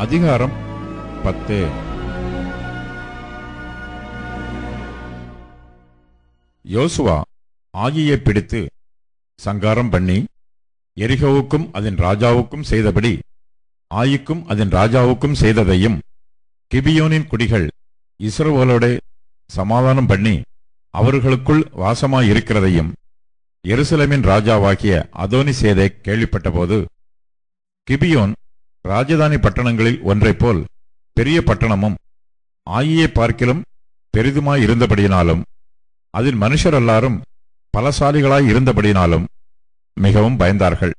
அதிகாரம் பத்து யோசுவா ஆகியை பிடித்து சங்காரம் பண்ணி எரிகோவுக்கும் அதன் ராஜாவுக்கும் செய்தபடி ஆயிக்கும் அதன் ராஜாவுக்கும் செய்ததையும் கிபியோனின் குடிகள் இஸ்ரவேலோட சமாதானம் பண்ணி அவர்களுக்குள் வாசமாயிருக்கிறதையும் எருசலேமின் ராஜாவாகிய அதோனி சேதை கேள்விப்பட்டபோது கிபியோன் ராஜதானி பட்டணங்களில் ஒன்றைப் போல் பெரிய பட்டணமும் ஆயியை பார்க்கிலும் பெரிதுமாயிருந்தபடியினாலும் அதில் மனுஷர் எல்லாரும் பலசாலிகளாய் இருந்தபடியினாலும் மிகவும் பயந்தார்கள்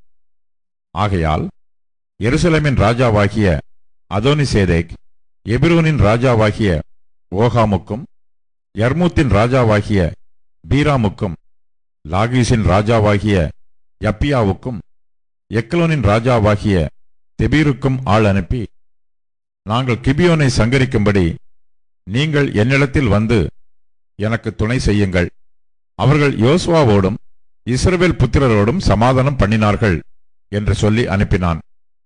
ஆகையால் எருசலேமின் ராஜாவாகிய அதோனி சேதேக் எபிரோனின் ராஜாவாகிய ஓகாமுக்கும் யர்மூத்தின் ராஜாவாகிய பீராமுக்கும் லாகீஷின் ராஜாவாகிய யப்பியாவுக்கும் எக்லோனின் ராஜாவாகிய தெபீருக்கும் ஆள் அனுப்பி நாங்கள் கிபியோனை சங்கரிக்கும்படி நீங்கள் என்னிடத்தில் வந்து எனக்கு துணை செய்யுங்கள் அவர்கள் யோசுவாவோடும் இஸ்ரவேல் புத்திரரோடும் சமாதானம் பண்ணினார்கள் என்று சொல்லி அனுப்பினான்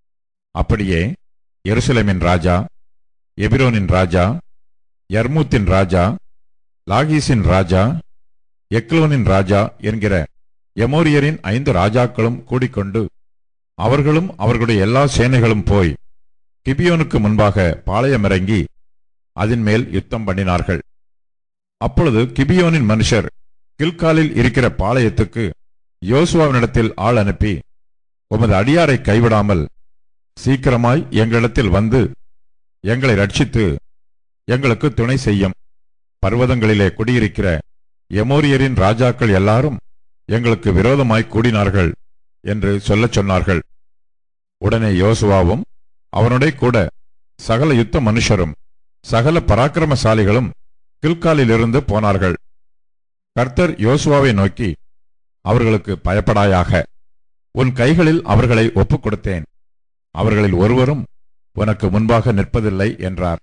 அப்படியே எருசலேமின் ராஜா எபிரோனின் ராஜா யர்மூத்தின் ராஜா லாகீசின் ராஜா எக்லோனின் ராஜா என்கிற எமோரியரின் ஐந்து ராஜாக்களும் கூடிக்கொண்டு அவர்களும் அவர்களுடைய எல்லா சேனைகளும் போய் கிபியோனுக்கு முன்பாக பாளையமிறங்கி அதன் மேல் யுத்தம் பண்ணினார்கள் அப்பொழுது கிபியோனின் மனுஷர் கில்காலில் இருக்கிற பாளையத்துக்கு யோசுவாவினிடத்தில் ஆள் அனுப்பி உமது அடியாரை கைவிடாமல் சீக்கிரமாய் எங்களிடத்தில் வந்து எங்களை ரட்சித்து எங்களுக்கு துணை செய்யும் பர்வதங்களிலே குடியிருக்கிற எமோரியரின் ராஜாக்கள் எல்லாரும் எங்களுக்கு விரோதமாய் கூடினார்கள் என்று சொல்லச் சொன்னார்கள் உடனே யோசுவாவும் அவனுடைய கூட சகல யுத்த மனுஷரும் சகல பராக்கிரமசாலிகளும் கில்காலிலிருந்து போனார்கள் கர்த்தர் யோசுவாவை நோக்கி அவர்களுக்கு பயப்படாயாக உன் கைகளில் அவர்களை ஒப்புக் கொடுத்தேன் அவர்களில் ஒருவரும் உனக்கு முன்பாக நிற்பதில்லை என்றார்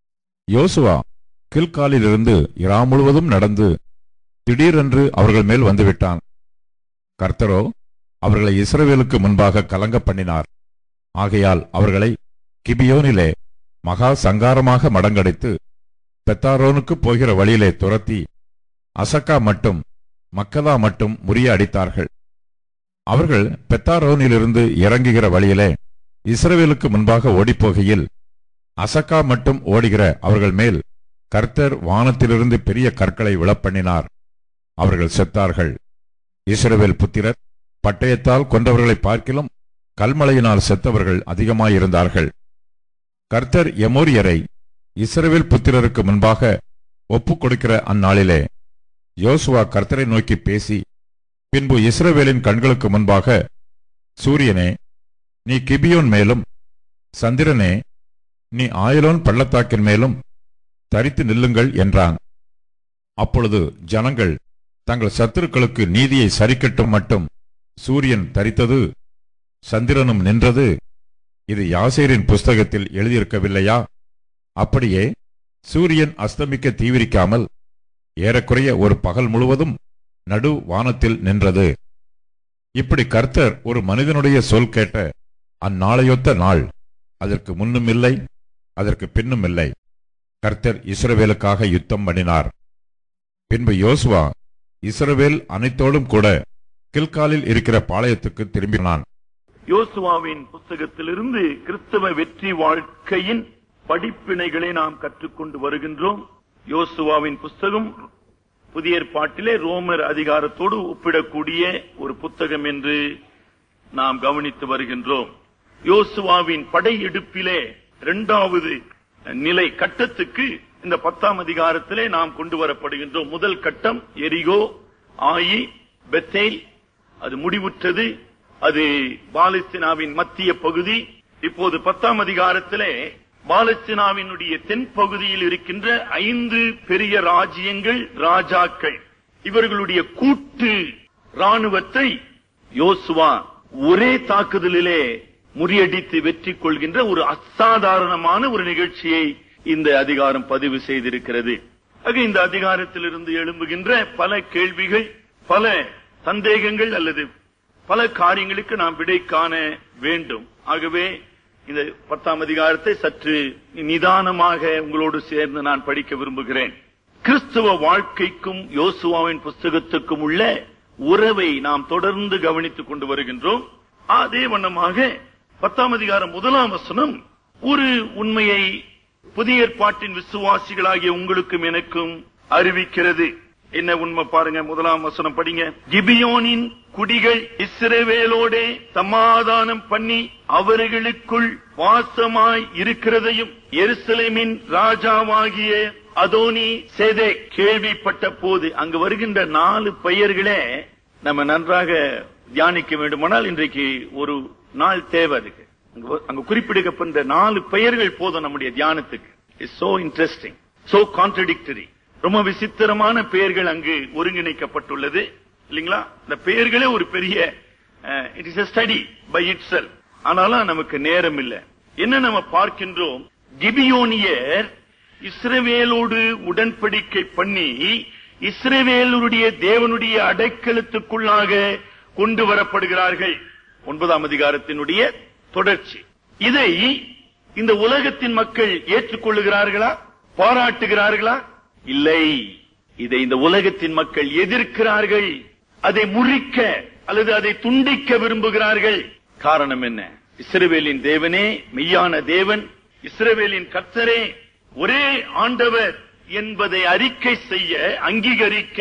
யோசுவா கில்காலிலிருந்து இரா முழுவதும் நடந்து திடீரென்று அவர்கள் மேல் வந்துவிட்டான் கர்த்தரோ அவர்களை இஸ்ரவேலுக்கு முன்பாக கலங்க பண்ணினார் ஆகையால் அவர்களை கிபியோனிலே மகா சங்காரமாக மடங்கடித்து பெத்தாரோனுக்கு போகிற வழியிலே துரத்தி அசக்கா மட்டும் மக்கதா மட்டும் முறிய அடித்தார்கள் அவர்கள் பெத்தாரோனிலிருந்து இறங்குகிற வழியிலே இஸ்ரவேலுக்கு முன்பாக ஓடிப்போகையில் அசக்கா மட்டும் ஓடுகிற அவர்கள் மேல் கர்த்தர் வானத்திலிருந்து பெரிய கற்களை விழப்பண்ணினார் அவர்கள் செத்தார்கள் இஸ்ரவேல் புத்திரர் பட்டயத்தால் கொண்டவர்களை பார்க்கிலும் கல்மழையினால் செத்தவர்கள் அதிகமாயிருந்தார்கள் கர்த்தர் எமோரியரை இஸ்ரவேல் புத்திரருக்கு முன்பாக ஒப்புக் கொடுக்கிற அந்நாளிலே யோசுவா கர்த்தரை நோக்கி பேசி பின்பு இஸ்ரவேலின் கண்களுக்கு முன்பாக சூரியனே நீ கிபியோன் மேலும் சந்திரனே நீ ஆயலோன் பள்ளத்தாக்கின் மேலும் தரித்து நில்லுங்கள் என்றான் அப்பொழுது ஜனங்கள் தங்கள் சத்துருக்களுக்கு நீதியை சரிக்கட்டும் மட்டும் சூரியன் தரித்தது சந்திரனும் நின்றது இது யாசேரின் புஸ்தகத்தில் எழுதியிருக்கவில்லையா அப்படியே சூரியன் அஸ்தமிக்க தீவிரிக்காமல் ஏறக்குறைய ஒரு பகல் முழுவதும் நடு வானத்தில் நின்றது இப்படி கர்த்தர் ஒரு மனிதனுடைய சொல் கேட்ட அந்நாளையொத்த நாள் அதற்கு முன்னும் இல்லை அதற்கு பின்னும் இல்லை கர்த்தர் இஸ்ரவேலுக்காக யுத்தம் பண்ணினார் பின்பு யோசுவா இஸ்ரவேல் அனைத்தோடும் கூட கில்காலில் இருக்கிற பாளையத்துக்கு திரும்பினான் யோசுவாவின் புஸ்தகத்திலிருந்து கிறிஸ்தவ வெற்றி வாழ்க்கையின் படிப்பினைகளை நாம் கற்றுக்கொண்டு வருகின்றோம் யோசுவாவின் புஸ்தகம் புதிய ஏற்பாட்டிலே ரோமர் அதிகாரத்தோடு ஒப்பிடக்கூடிய ஒரு புத்தகம் என்று நாம் கவனித்து வருகின்றோம் யோசுவாவின் படையெடுப்பிலே இரண்டாவது நிலை கட்டத்துக்கு இந்த பத்தாம் அதிகாரத்திலே நாம் கொண்டு வரப்படுகின்றோம் முதல் கட்டம் எரிகோ ஆயி பெத்தேல் அது முடிவுற்றது அது பாலஸ்தீனாவின் மத்திய பகுதி இப்போது பத்தாம் அதிகாரத்திலே பாலஸ்தீனாவினுடைய தென் பகுதியில் இருக்கின்ற ஐந்து பெரிய ராஜ்யங்கள் ராஜாக்கள் இவர்களுடைய கூட்டு ராணுவத்தை யோசுவா ஒரே தாக்குதலிலே முறியடித்து வெற்றி கொள்கின்ற ஒரு அசாதாரணமான ஒரு நிகழ்ச்சியை இந்த அதிகாரம் பதிவு செய்திருக்கிறது ஆக இந்த அதிகாரத்திலிருந்து எழும்புகின்ற பல கேள்விகள் பல சந்தேகங்கள் அல்லது பல காரியங்களுக்கு நாம் விடை காண வேண்டும் ஆகவே இந்த பத்தாம் அதிகாரத்தை சற்று நிதானமாக உங்களோடு சேர்ந்து நான் படிக்க விரும்புகிறேன் கிறிஸ்துவ வாழ்க்கைக்கும் யோசுவாவின் புஸ்தகத்துக்கும் உள்ள உறவை நாம் தொடர்ந்து கவனித்துக் கொண்டு வருகின்றோம் அதே வண்ணமாக பத்தாம் அதிகாரம் முதலாம் வசனம் ஒரு உண்மையை புதிய ஏற்பாட்டின் விசுவாசிகளாகிய உங்களுக்கும் எனக்கும் அறிவிக்கிறது என்ன உண்மை பாருங்க முதலாம் வசனம் படிங்க கிபியோனின் குடிகள் இஸ்ரவேலோடே சமாதானம் பண்ணி அவர்களுக்குள் வாசமாய் இருக்கிறதையும் எருசலேமின் ராஜாவாகிய அதோனி சேதே கேள்விப்பட்ட போது அங்கு வருகின்ற நாலு பெயர்களே நம்ம நன்றாக தியானிக்க வேண்டுமானால் இன்றைக்கு ஒரு நாள் தேவை அதுக்கு அங்க- அங்க குறிப்பிடப்படுகின்ற நாலு பெயர்கள் போதும் நம்முடைய தியானத்துக்கு it's so interesting so contradictory ரொம்ப விசித்திரமான பெயர்கள் அங்கு ஒருங்கிணைக்கப்பட்டுள்ளது இல்லைங்களா இந்த பெயர்களே ஒரு பெரிய it is a study by itself ஆனாலும் நமக்கு நேரம் இல்லை என்ன நம்ம பார்க்கின்றோம் கிபியோனியர் இஸ்ரவேலோடு உடன்படிக்கை பண்ணி இஸ்ரவேலுடைய தேவனுடைய அடைக்கலத்துக்குள்ளாக கொண்டு வரப்படுகிறார்கள் ஒன்பதாம் அதிகாரத்தினுடைய தொடர்ச்சி இதை இந்த உலகத்தின் மக்கள் ஏற்றுக்கொள்ளுகிறார்களா பாராட்டுகிறார்களா இல்லை இதை இந்த உலகத்தின் மக்கள் எதிர்க்கிறார்கள் அதை முறிக்க அல்லது அதை துண்டிக்க விரும்புகிறார்கள் காரணம் என்ன இஸ்ரவேலின் தேவனே மெய்யான தேவன் இஸ்ரவேலின் கர்த்தரே ஒரே ஆண்டவர் என்பதை அறிக்கை செய்ய அங்கீகரிக்க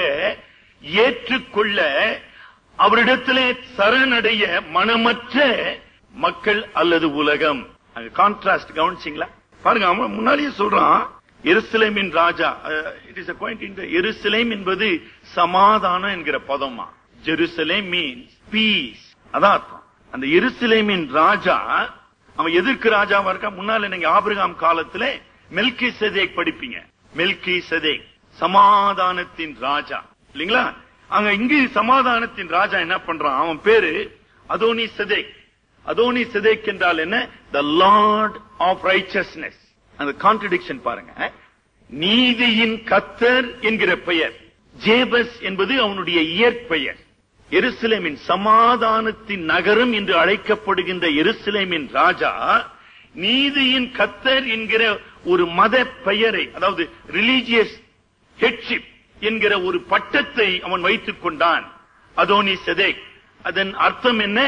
ஏற்றுக்கொள்ள அவரிடத்திலே சரணடைய மனமற்ற மக்கள் அல்லது உலகம் அங்க கான்ட்ராஸ்ட் கவனிச்சிங்களா பாருங்க அவன் முன்னாடியே சொல்றான் எருசலேமின் ராஜா இட் இஸ் இந்த எருசலேம் என்பது சமாதானம் என்கிற பதமா ஜெருசலேம் மீன்ஸ் பீஸ் அதான் அர்த்தம் அந்த எருசலேமின் ராஜா அவன் எதிர்க்கு ராஜாவா இருக்கா முன்னால நீங்க ஆபிரகாம் காலத்துல மெல்கி செதேக் படிப்பீங்க மெல்கி செதேக் சமாதானத்தின் ராஜா இல்லீங்களா அங்க இங்கு சமாதானத்தின் ராஜா என்ன பண்றான் அவன் பேரு அதோனி செதேக் அதோனி செதேக் என்றால் என்ன த லார்ட் ஆஃப் ரைச்சஸ்னஸ் அந்த கான்ட்ரடிக்ஷன் பாருங்க நீதியின் கத்தர் என்கிற பெயர் ஜேபஸ் என்பது அவனுடைய இயற்பெயர் எருசலேமின் சமாதானத்தின் நகரம் என்று அழைக்கப்படுகின்ற எருசலேமின் ராஜா நீதியின் கத்தர் என்கிற ஒரு மத பெயரை அதாவது ரிலீஜியஸ் ஹெட்ஷிப் என்கிற ஒரு பட்டத்தை அவன் வைத்துக் கொண்டான் அதோனி செதேக் அதன் அர்த்தம் என்ன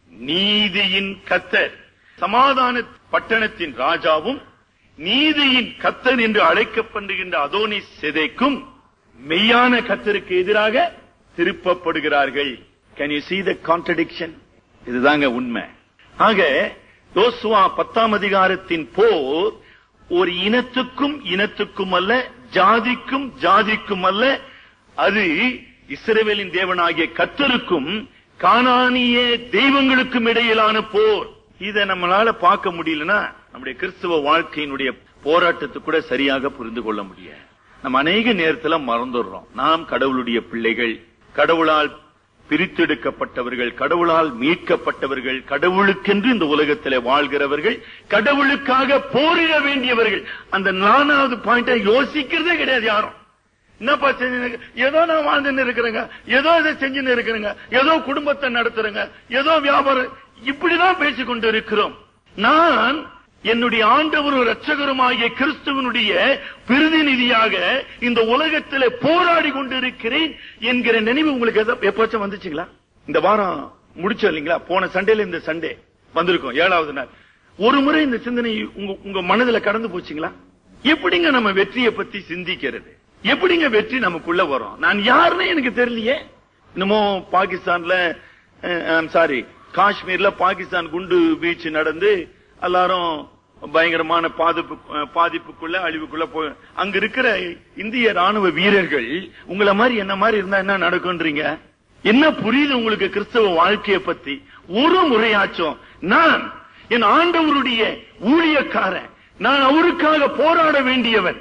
நீதியின் கத்தர் சமாதான பட்டணத்தின் ராஜாவும் நீதியின் கத்தர் என்று அழைக்கப்படுகின்ற அதோனி செதைக்கும் மெய்யான கத்தருக்கு எதிராக திருப்பப்படுகிறார்கள் can you see the contradiction இதுதாங்க உண்மை ஆக யோசுவா பத்தாம் அதிகாரத்தின் போர் ஒரு இனத்துக்கும் இனத்துக்கும் அல்ல ஜாதிக்கும் ஜாதிக்கும் அல்ல அது இஸ்ரவேலின் தேவனாகிய கத்தருக்கும் கானானிய தெய்வங்களுக்கும் இடையிலான போர் இதை நம்மளால பார்க்க முடியலன்னா நம்முடைய கிறிஸ்துவ வாழ்க்கையினுடைய போராட்டத்தை கூட சரியாக புரிந்து கொள்ள முடியாது நம்ம அநேக நேரத்துல மறந்துடுறோம் நாம் கடவுளுடைய பிள்ளைகள் கடவுளால் பிரித்தெடுக்கப்பட்டவர்கள் கடவுளால் மீட்கப்பட்டவர்கள் கடவுளுக்கென்று இந்த உலகத்திலே வாழ்கிறவர்கள் கடவுளுக்காக போரிட வேண்டியவர்கள் அந்த நாலாவது பாயிண்ட யோசிக்கிறதே கிடையாது யாரும் என்னப்பா செஞ்சு ஏதோ நான் வாழ்ந்துன்னு இருக்கிறேங்க ஏதோ இதை செஞ்சுன்னு இருக்கிறேங்க ஏதோ குடும்பத்தை நடத்துறேங்க ஏதோ வியாபாரம் இப்படிதான் பேசிக் கொண்டு இருக்கிறோம் நான் என்னுடைய ஆண்டவரும் இரட்சகருமாகிய கிறிஸ்துவனுடைய பிரதிநிதியாக இந்த உலகத்திலே போராடி கொண்டிருக்கிறேன் என்கிற நினைவு உங்களுக்கு எதா- எப்போச்சும் வந்துச்சுங்களா இந்த வாரம் முடிச்சோம் இல்லைங்களா போன சண்டேல இந்த சண்டே வந்திருக்கோம் ஏழாவது நாள் ஒரு முறை இந்த சிந்தனை உங்க உங்க மனதுல கடந்து போச்சுங்களா எப்படிங்க நம்ம வெற்றியை பத்தி சிந்திக்கிறது எப்படிங்க வெற்றி நமக்குள்ள வரும் நான் யாருன்னு எனக்கு தெரியலையே என்னமோ பாகிஸ்தான்ல சாரி காஷ்மீர்ல பாகிஸ்தான் குண்டு வீச்சு நடந்து எல்லாரும் பயங்கரமான பாதிப்பு அஹ், பாதிப்புக்குள்ள அழிவுக்குள்ள போய் அங்க இருக்கிற இந்திய ராணுவ வீரர்கள் உங்கள மாதிரி என்ன மாதிரி இருந்தா என்ன நடக்கும்ன்றீங்க என்ன புரியுது உங்களுக்கு கிறிஸ்தவ வாழ்க்கையை பத்தி ஒரு முறையாச்சும் நான் என் ஆண்டவருடைய ஊழியக்காரன் நான் அவருக்காக போராட வேண்டியவன்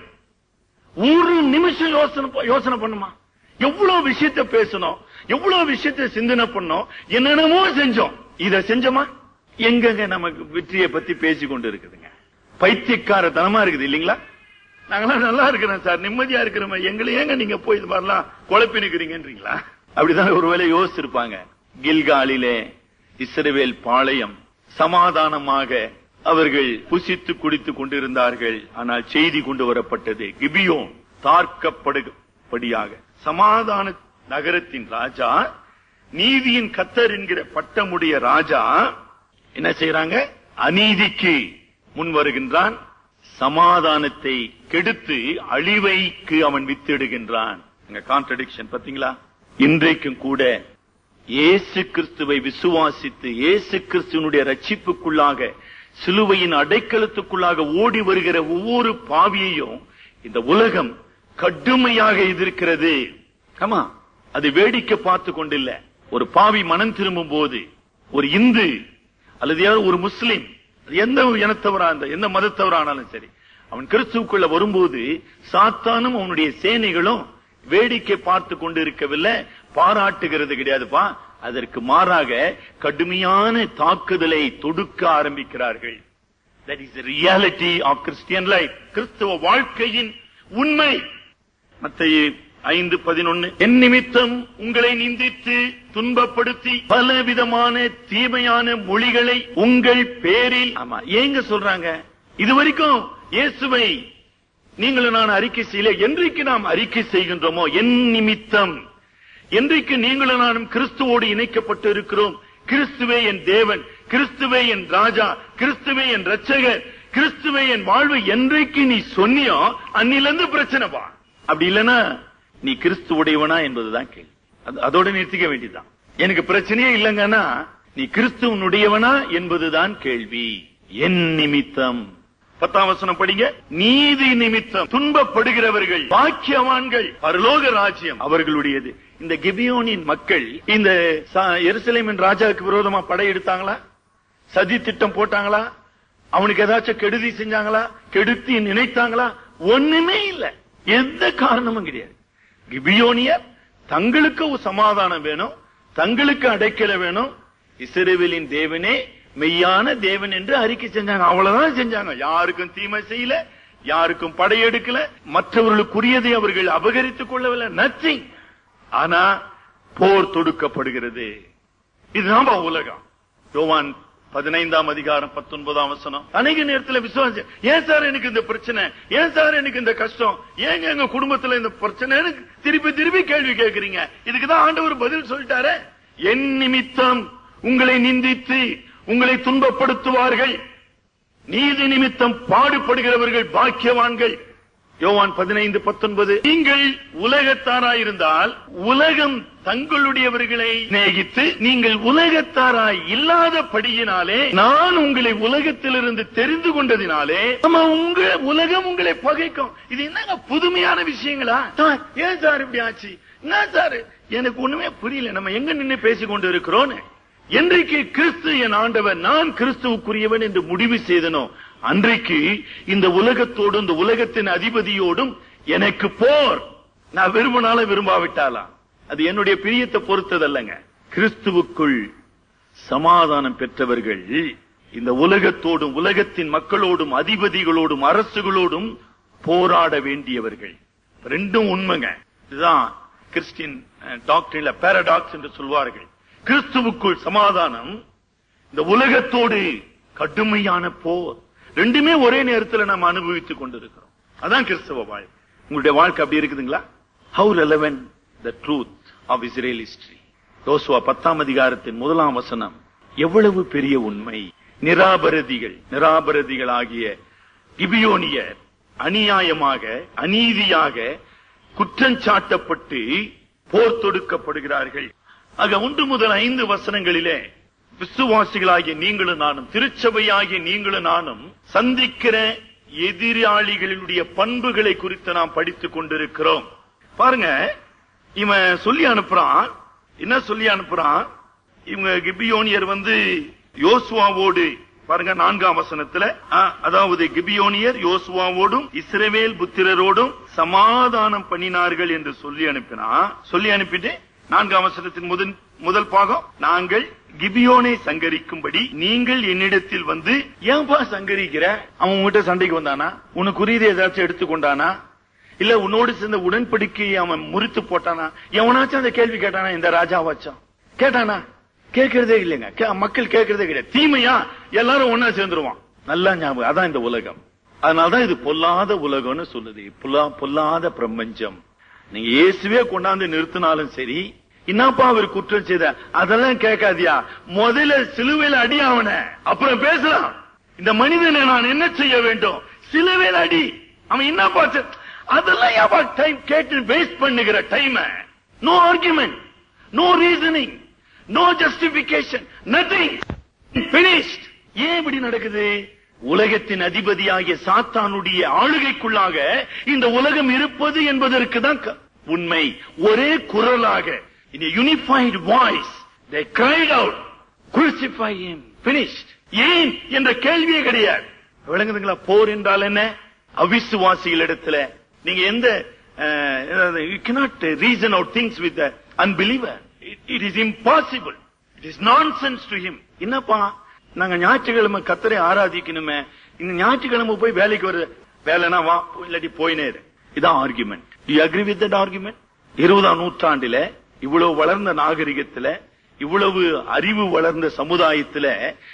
ஒரு நிமிஷம் யோசனை ப- யோசனை பண்ணுமா எவ்வளவு விஷயத்த பேசணும் எவ்வளவு விஷயத்த சிந்தனை பண்ணோம் என்னென்னமோ செஞ்சோம் இத செஞ்சோமா எங்கங்க நமக்கு வெற்றியை பத்தி பேசி கொண்டு இருக்குதுங்க பைத்தியக்காரத்தனமா இருக்குது இல்லீங்களா நாங்களாம் நல்லா இருக்கிறோம் சார் நிம்மதியா இருக்கிறோம் எங்களை ஏங்க நீங்க போய் இது மாதிரிலாம் குழப்பி நிக்கிறீங்கன்றீங்களா அப்படிதான் ஒருவேளை யோசிச்சிருப்பாங்க கில்காலிலே இஸ்ரவேல் பாளையம் சமாதானமாக அவர்கள் புசித்து குடித்துக் கொண்டிருந்தார்கள் ஆனால் செய்தி கொண்டு வரப்பட்டது கிபியோன் தார்க்கப்படுபடியாக சமாதான நகரத்தின் ராஜா நீதியின் கத்தர் என்கிற பட்டமுடைய ராஜா என்ன செய்யறாங்க அநீதிக்கு முன் வருகின்றான் சமாதானத்தை கெடுத்து அழிவைக்கு அவன் வித்திடுகின்றான் கான்ட்ரடிக்ஷன் பாத்தீங்களா இன்றைக்கும் கூட இயேசு கிறிஸ்துவை விசுவாசித்து இயேசு கிறிஸ்துவனுடைய ரட்சிப்புக்குள்ளாக சிலுவையின் அடைக்கலத்துக்குள்ளாக ஓடி வருகிற ஒவ்வொரு பாவியையும் இந்த உலகம் கடுமையாக எதிர்க்கிறது ஆமா அது வேடிக்கை பார்த்து கொண்டில்ல ஒரு பாவி மனம் திரும்பும் போது ஒரு இந்து அல்லது யாரோ ஒரு முஸ்லிம் அது எந்த இனத்தவரா அந்த எந்த மதத்தவரானாலும் சரி அவன் கிறிஸ்துவுக்குள்ள வரும்போது சாத்தானும் அவனுடைய சேனைகளும் வேடிக்கை பார்த்து கொண்டு இருக்கவில்லை பாராட்டுகிறது கிடையாதுப்பா அதற்கு மாறாக கடுமையான தாக்குதலை தொடுக்க ஆரம்பிக்கிறார்கள் that is reality of Christian life கிறிஸ்துவ வாழ்க்கையின் உண்மை மத்திய ஐந்து பதினொன்னு என் நிமித்தம் உங்களை நிந்தித்து துன்பப்படுத்தி பல விதமான தீமையான மொழிகளை உங்கள் பேரில் ஆமா ஏங்க சொல்றாங்க இதுவரைக்கும் இயேசுவை நீங்களும் நான் அறிக்கை செய்யல என்றைக்கு நாம் அறிக்கை செய்கின்றோமோ என் நிமித்தம் என்றைக்கு நீங்களும் நானும் கிறிஸ்துவோடு இணைக்கப்பட்டு இருக்கிறோம் கிறிஸ்துவே என் தேவன் கிறிஸ்துவே என் ராஜா கிறிஸ்துவே என் ரட்சகர் கிறிஸ்துவே என் வாழ்வு என்றைக்கு நீ சொன்னியோ அன்னிலிருந்து பிரச்சனை வா அப்படி இல்லனா நீ கிறிஸ்துவுடையவனா என்பதுதான் கேள்வி அது- அதோட நிறுத்திக்க வேண்டியதுதான் எனக்கு பிரச்சனையே இல்லைங்கன்னா நீ கிறிஸ்துவனுடையவனா என்பதுதான் கேள்வி என் நிமித்தம் பத்தாம் வசனம் படிங்க நீதி நிமித்தம் துன்பப்படுகிறவர்கள் பாக்கியவான்கள் பரலோக ராஜ்யம் அவர்களுடையது இந்த கிபியோனின் மக்கள் இந்த ச- எருசலேமின் ராஜாவுக்கு விரோதமா படையெடுத்தாங்களா சதி திட்டம் போட்டாங்களா அவனுக்கு ஏதாச்சும் கெடுதி செஞ்சாங்களா கெடுத்தி நினைத்தாங்களா ஒண்ணுமே இல்ல எந்த காரணமும் கிடையாது கிபியோனியர் தங்களுக்கு ஒரு சமாதானம் வேணும் தங்களுக்கு அடைக்கல வேணும் இஸ்ரவேலின் தேவனே மெய்யான தேவன் என்று அறிக்கை செஞ்சாங்க அவ்வளவுதான் செஞ்சாங்க யாருக்கும் தீமை செய்யல யாருக்கும் படையெடுக்கல மற்றவர்களுக்குரியதை அவர்கள் அபகரித்துக் கொள்ளவில்லை நத்திங் ஆனா போர் தொடுக்கப்படுகிறது இதுதான் உலகம் யோவான் பதினைந்தாம் அதிகாரம் பத்தொன்பதாம் வசனம் அநேக நேரத்துல விசுவாசம் ஏன் சார் எனக்கு இந்த பிரச்சனை ஏன் சார் எனக்கு இந்த கஷ்டம் ஏங்க எங்க குடும்பத்துல இந்த பிரச்சனைன்னு திருப்பி திருப்பி கேள்வி கேட்கறீங்க இதுக்குதான் ஆண்டவர் பதில் சொல்லிட்டாரு என் நிமித்தம் உங்களை நிந்தித்து உங்களை துன்பப்படுத்துவார்கள் நீதி நிமித்தம் பாடுபடுகிறவர்கள் பாக்கியவான்கள் யோவான் பதினைந்து பத்தொன்பது நீங்கள் உலகத்தாராயிருந்தால் உலகம் தங்களுடையவர்களை சிநேகித்து நீங்கள் உலகத்தாராய் இல்லாதபடியினாலே நான் உங்களை உலகத்திலிருந்து தெரிந்து கொண்டதினாலே ஆமா உங்க உலகம் உங்களை பகைக்கும் இது என்னங்க புதுமையான விஷயங்களா சார், ஏன் சார் இப்படி ஆச்சு என்ன சார் எனக்கு ஒண்ணுமே புரியல நம்ம எங்க நின்னு பேசிக் கொண்டு இருக்கிறோம் என்றைக்கு கிறிஸ்து என் ஆண்டவர் நான் கிறிஸ்துவுக்குரியவன் என்று முடிவு செய்தனோ அன்றைக்கு இந்த உலகத்தோடும் இந்த உலகத்தின் அதிபதியோடும் எனக்கு போர் நான் விரும்பினாலும் விரும்பாவிட்டாலாம் அது என்னுடைய பிரியத்தை பொறுத்ததல்லங்க கிறிஸ்துவுக்குள் சமாதானம் பெற்றவர்கள் இந்த உலகத்தோடும் உலகத்தின் மக்களோடும் அதிபதிகளோடும் அரசுகளோடும் போராட வேண்டியவர்கள் ரெண்டும் உண்மைங்க இதுதான் கிறிஸ்டின் டாக்டர்ல பாரடாக்ஸ் என்று சொல்வார்கள் கிறிஸ்துவுக்குள் சமாதானம் இந்த உலகத்தோடு கடுமையான போர் ரெண்டுமே ஒரே நேரத்தில் நாம் அனுபவித்துக் கொண்டிருக்கிறோம் அதான் கிறிஸ்தவ வாழ்க்கை உங்களுடைய வாழ்க்கை அப்படி இருக்குதுங்களா how relevant the truth of Israel history யோசுவா பத்தாம் அதிகாரத்தின் முதலாம் வசனம் எவ்வளவு பெரிய உண்மை நிராபரதிகள் நிராபரதிகள் ஆகிய கிபியோனியர் அநியாயமாக அநீதியாக குற்றஞ்சாட்டப்பட்டு போர் தொடுக்கப்படுகிறார்கள் ஆக ஒன்று முதல் ஐந்து வசனங்களிலே விசுவாசிகளாகிய நீங்களும் நானும் திருச்சபையாகிய நீங்களும் நானும் சந்திக்கிற எதிராளிகளுடைய பண்புகளை குறித்து நாம் படித்துக் கொண்டிருக்கிறோம் பாருங்க இவன் சொல்லி அனுப்புறான் என்ன சொல்லி அனுப்புறான் இவங்க கிபியோனியர் வந்து யோசுவாவோடு பாருங்க நான்காம் வசனத்துல ஆ, அதாவது கிபியோனியர் யோசுவாவோடும் இஸ்ரவேல் புத்திரரோடும் சமாதானம் பண்ணினார்கள் என்று சொல்லி அனுப்பினா சொல்லி அனுப்பிட்டு நான்காம் வசனத்தின் முதல் முதல் பாகம் நாங்கள் கிபியோனை சங்கரிக்கும்படி நீங்கள் என்னிடத்தில் வந்து ஏன்பா சங்கரிக்கிற அவன் உன்கிட்ட சண்டைக்கு வந்தானா உனக்குரியதை ஏதாச்சும் எடுத்துக்கொண்டானா இல்ல உன்னோடு சேர்ந்த உடன்படிக்கையை அவன் முறித்து போட்டானா எவனாச்சும் அந்த கேள்வி கேட்டானா இந்த ராஜாவாச்சும் கேட்டானா கேட்கறதே இல்லைங்க கே- மக்கள் கேட்கறதே கிடையாது தீமையா எல்லாரும் ஒன்னா சேர்ந்துருவான் நல்லா ஞாபகம் அதான் இந்த உலகம் அதனாலதான் இது பொல்லாத உலகம்னு சொல்லுது பொல்லா பொல்லாத பிரபஞ்சம் நீங்க இயேசுவே கொண்டாந்து நிறுத்தினாலும் சரி என்னப்பா அவர் குற்றம் செய்த அதெல்லாம் கேட்காதியா முதல்ல சிலுவையில அடி அவன அப்புறம் பேசலாம் இந்த மனிதனை நான் என்ன செய்ய வேண்டும் சிலுவையில அடி அவன் என்னப்பா செ- அதெல்லாம் ஏப்பா டைம் கேட்டு வேஸ்ட் பண்ணுகிற time no argument no reasoning no justification nothing finished ஏன் இப்படி நடக்குது உலகத்தின் அதிபதியாகிய சாத்தானுடைய ஆளுகைக்குள்ளாக இந்த உலகம் இருப்பது என்பதற்கு தான் க- உண்மை ஒரே குரலாக in a unified voice they cried out crucify him finished ஏன் என்ற கேள்வியே கிடையாது விளங்குதுங்களா போர் என்றால் என்ன அவிசுவாசிகளிடத்துல நீங்க எந்த you cannot reason out things with the unbeliever it, it is impossible it is nonsense to him என்னப்பா நாங்க ஞாயிற்றுக்கிழமை கத்தரை ஆராதிக்கணுமே இந்த ஞாயிற்றுக்கிழமை போய் வேலைக்கு வர வேலைனா வா இல்லாட்டி போயினே இரு. இதான் argument you agree with that argument இருபதாம் நூற்றாண்டுல இவ்வளவு வளர்ந்த நாகரிகத்துல இவ்வளவு அறிவு வளர்ந்த சமுதாயத்துல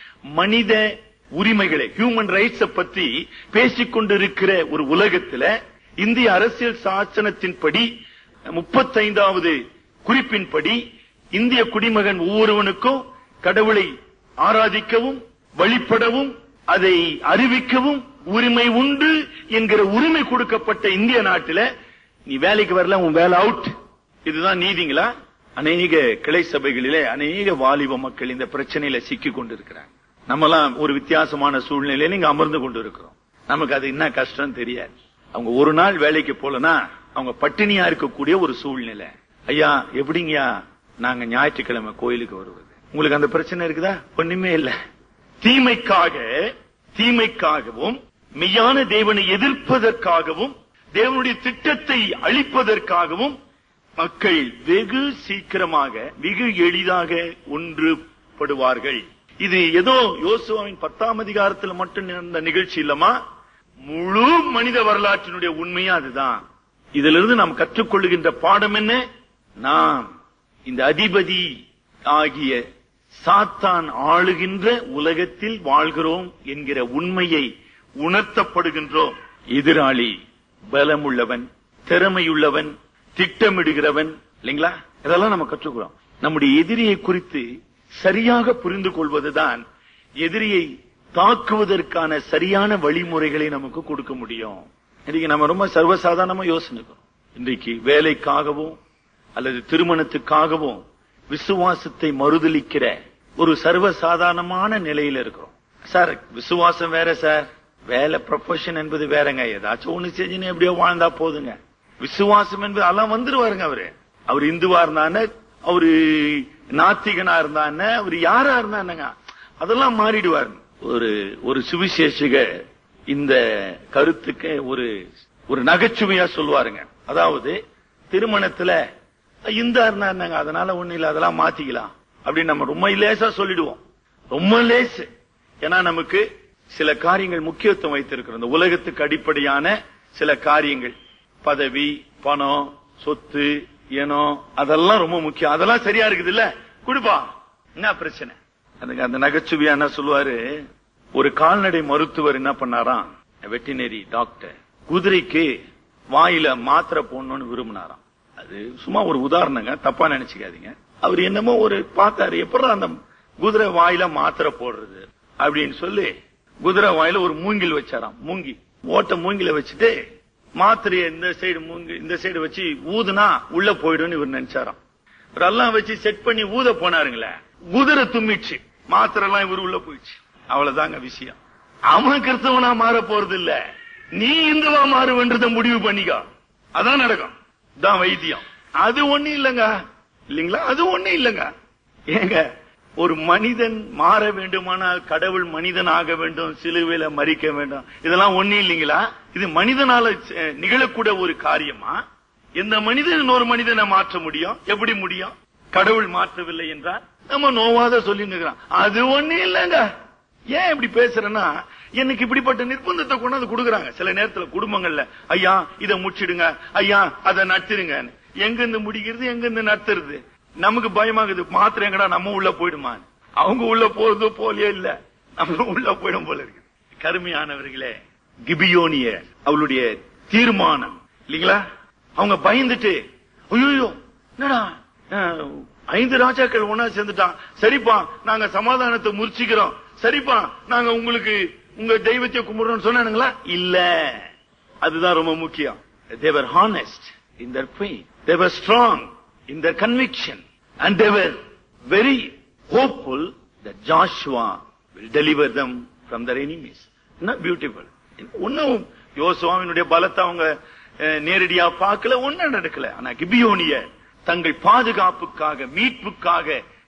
மனித உரிமைகளை ஹியூமன் ரைட்ஸ் பத்தி பேசிக் கொண்டிருக்கிற ஒரு உலகத்துல இந்திய அரசியல் சாசனத்தின்படி முப்பத்தைந்தாவது குறிப்பின்படி இந்திய குடிமகன் ஒவ்வொருவனுக்கும் கடவுளை ஆராதிக்கவும் வழிபடவும் அதை அறிவிக்கவும் உரிமை உண்டு என்கிற உரிமை கொடுக்கப்பட்ட இந்திய நாட்டில நீ வேலைக்கு வரல உன் வேலை அவுட் இதுதான் நீதிங்களா அநேக கிளை சபைகளிலே அநேக வாலிப மக்கள் இந்த பிரச்சனையில சிக்கி கொண்டிருக்கிறாங்க நம்மலாம் ஒரு வித்தியாசமான சூழ்நிலையில இங்க அமர்ந்து கொண்டு இருக்கிறோம் நமக்கு அது என்ன கஷ்டம் தெரியாது அவங்க ஒரு நாள் வேலைக்கு போலனா அவங்க பட்டினியா இருக்கக்கூடிய ஒரு சூழ்நிலை ஐயா எப்படிங்கய்யா நாங்க ஞாயிற்றுக்கிழமை கோயிலுக்கு வருவது உங்களுக்கு அந்த பிரச்சனை இருக்குதா ஒண்ணுமே இல்ல தீமைக்காக தீமைக்காகவும் மெய்யான தேவனை எதிர்ப்பதற்காகவும் தேவனுடைய திட்டத்தை அழிப்பதற்காகவும் மக்கள் வெகு சீக்கிரமாக வெகு எளிதாக ஒன்றுபடுவார்கள் இது ஏதோ யோசுவாவின் பத்தாம் அதிகாரத்தில் மட்டும் நடந்த நிகழ்ச்சி இல்லமா முழு மனித வரலாற்றினுடைய உண்மையா அதுதான் இதிலிருந்து நாம் கற்றுக்கொள்ளுகின்ற பாடம் என்ன நாம் இந்த அதிபதி ஆகிய சாத்தான் ஆளுகின்ற உலகத்தில் வாழ்கிறோம் என்கிற உண்மையை உணர்த்தப்படுகின்றோம் எதிராளி பலமுள்ளவன் திறமையுள்ளவன் திட்டமிடுகிறவன் இல்லைங்களா இதெல்லாம் நம்ம கற்றுக்கிறோம் நம்முடைய எதிரியை குறித்து சரியாக புரிந்து கொள்வதுதான் எதிரியை தாக்குவதற்கான சரியான வழிமுறைகளை நமக்கு கொடுக்க முடியும் இன்னைக்கு நம்ம ரொம்ப சர்வசாதாரணமா யோசனைக்கிறோம் இன்றைக்கு வேலைக்காகவும் அல்லது திருமணத்துக்காகவும் விசுவாசத்தை மறுதலிக்கிற ஒரு சர்வசாதாரணமான நிலையில இருக்கிறோம் சார் விசுவாசம் வேற சார் வேலை ப்ரொஃபஷன் என்பது வேறங்க ஏதாச்சும் ஒண்ணு செஞ்சுன்னு எப்படியோ வாழ்ந்தா போதுங்க விசுவாசம் என்பது எல்லாம் வந்துருவாருங்க அவரு அவர் இந்துவா இருந்தானே அவரு நாத்திகனா இருந்தானே அவர் யாரா இருந்தானுங்க அதெல்லாம் மாறிடுவார் ஒரு ஒரு சுவிசேஷக இந்த கருத்துக்கு ஒரு ஒரு நகைச்சுவையா சொல்லுவாருங்க அதாவது திருமணத்துல இந்தா இருந்தாங்க அதனால ஒண்ணு இல்ல அதெல்லாம் மாத்திக்கலாம் அப்படின்னு நம்ம ரொம்ப லேசா சொல்லிடுவோம் ரொம்ப லேசு ஏன்னா நமக்கு சில காரியங்கள் முக்கியத்துவம் வைத்திருக்கிறோம் இந்த உலகத்துக்கு அடிப்படையான சில காரியங்கள் பதவி பணம் சொத்து ஏனோ அதெல்லாம் ரொம்ப முக்கியம் அதெல்லாம் சரியா இருக்குது இல்ல குடுப்பா என்ன பிரச்சனை அதுக்கு அந்த நகைச்சுவையா என்ன சொல்லுவாரு ஒரு கால்நடை மருத்துவர் என்ன பண்ணாராம் வெட்டினரி டாக்டர் குதிரைக்கு வாயில மாத்திரை போடணும்னு விரும்பினாராம் அது சும்மா ஒரு உதாரணங்க தப்பா நினைச்சுக்காதீங்க அவர் என்னமோ ஒரு பார்த்தாரு எப்படி அந்த குதிரை வாயில மாத்திரை போடுறது அப்படின்னு சொல்லி குதிரை வாயில ஒரு மூங்கில் வச்சாராம் மூங்கி ஓட்ட மூங்கில வச்சுட்டு மாத்திரைய இந்த சைடு மூங்கி இந்த சைடு வச்சு ஊதுனா உள்ள போயிடும்னு இவர் நினைச்சாராம் இவரெல்லாம் வச்சு செட் பண்ணி ஊத போனாருங்களே குதிரை தும்மிச்சு மாத்திரை எல்லாம் இவர் உள்ள போயிடுச்சு அவ்வளவுதாங்க விஷயம் அவன் கிறிஸ்தவனா மாற போறது இல்ல நீ இந்துவா மாறுவன்றத முடிவு பண்ணிக்கோ அதான் நடக்கும் தான் வைத்தியம் அது ஒண்ணு இல்லங்க இல்லீங்களா அது ஒண்ணு இல்லங்க ஏங்க ஒரு மனிதன் மாற வேண்டுமானால் கடவுள் மனிதன் ஆக வேண்டும் சிலுவையில மறிக்க வேண்டும் இதெல்லாம் ஒண்ணு இல்லீங்களா இது மனிதனால அஹ், நிகழக்கூடிய ஒரு காரியமா எந்த மனிதன் இன்னொரு மனிதனை மாற்ற முடியும் எப்படி முடியும் கடவுள் மாற்றவில்லை என்றால் நம்ம நோவாத சொல்லி நிற்கிறோம் அது ஒண்ணு இல்லங்க ஏன் இப்படி பேசுறேன்னா எனக்கு இப்படிப்பட்ட நிர்பந்தத்தை கொண்டாந்து கொடுக்குறாங்க சில நேரத்துல குடும்பங்கள்ல ஐயா இத முச்சிடுங்க ஐயா அதை நட்டுருங்க எங்க இருந்து முடிக்கிறது எங்க இருந்து நட்டுறது நமக்கு பயமாகுது மாத்திரம் எங்கடா நம்ம உள்ள போயிடுமா அவங்க உள்ள போறதோ போலியே இல்ல நம்ம உள்ள போயிடும் போல இருக்கு கருமையானவர்களே கிபியோனிய அவளுடைய தீர்மானம் இல்லீங்களா அவங்க பயந்துட்டு ஐயோ என்னடா அஹ், ஐந்து ராஜாக்கள் ஒன்னா சேர்ந்துட்டான் சரிப்பா நாங்க சமாதானத்தை முறிச்சுக்கிறோம் சரிப்பா நாங்க உங்களுக்கு உங்க தெய்வத்தை கும்பிடுறோம்னு சொன்னானுங்களா இல்ல அதுதான் ரொம்ப முக்கியம் they were honest in their faith they were strong in their conviction and they were very hopeful that Joshua will deliver them from their enemies என்ன பியூட்டிஃபுல் ஒன்னும் யோசுவாவினுடைய பலத்தை அவங்க அஹ், நேரடியா பார்க்கல ஒன்னும் நடக்கல ஆனா கிபியோனிய தங்கள் பாதுகாப்புக்காக மீட்புக்காக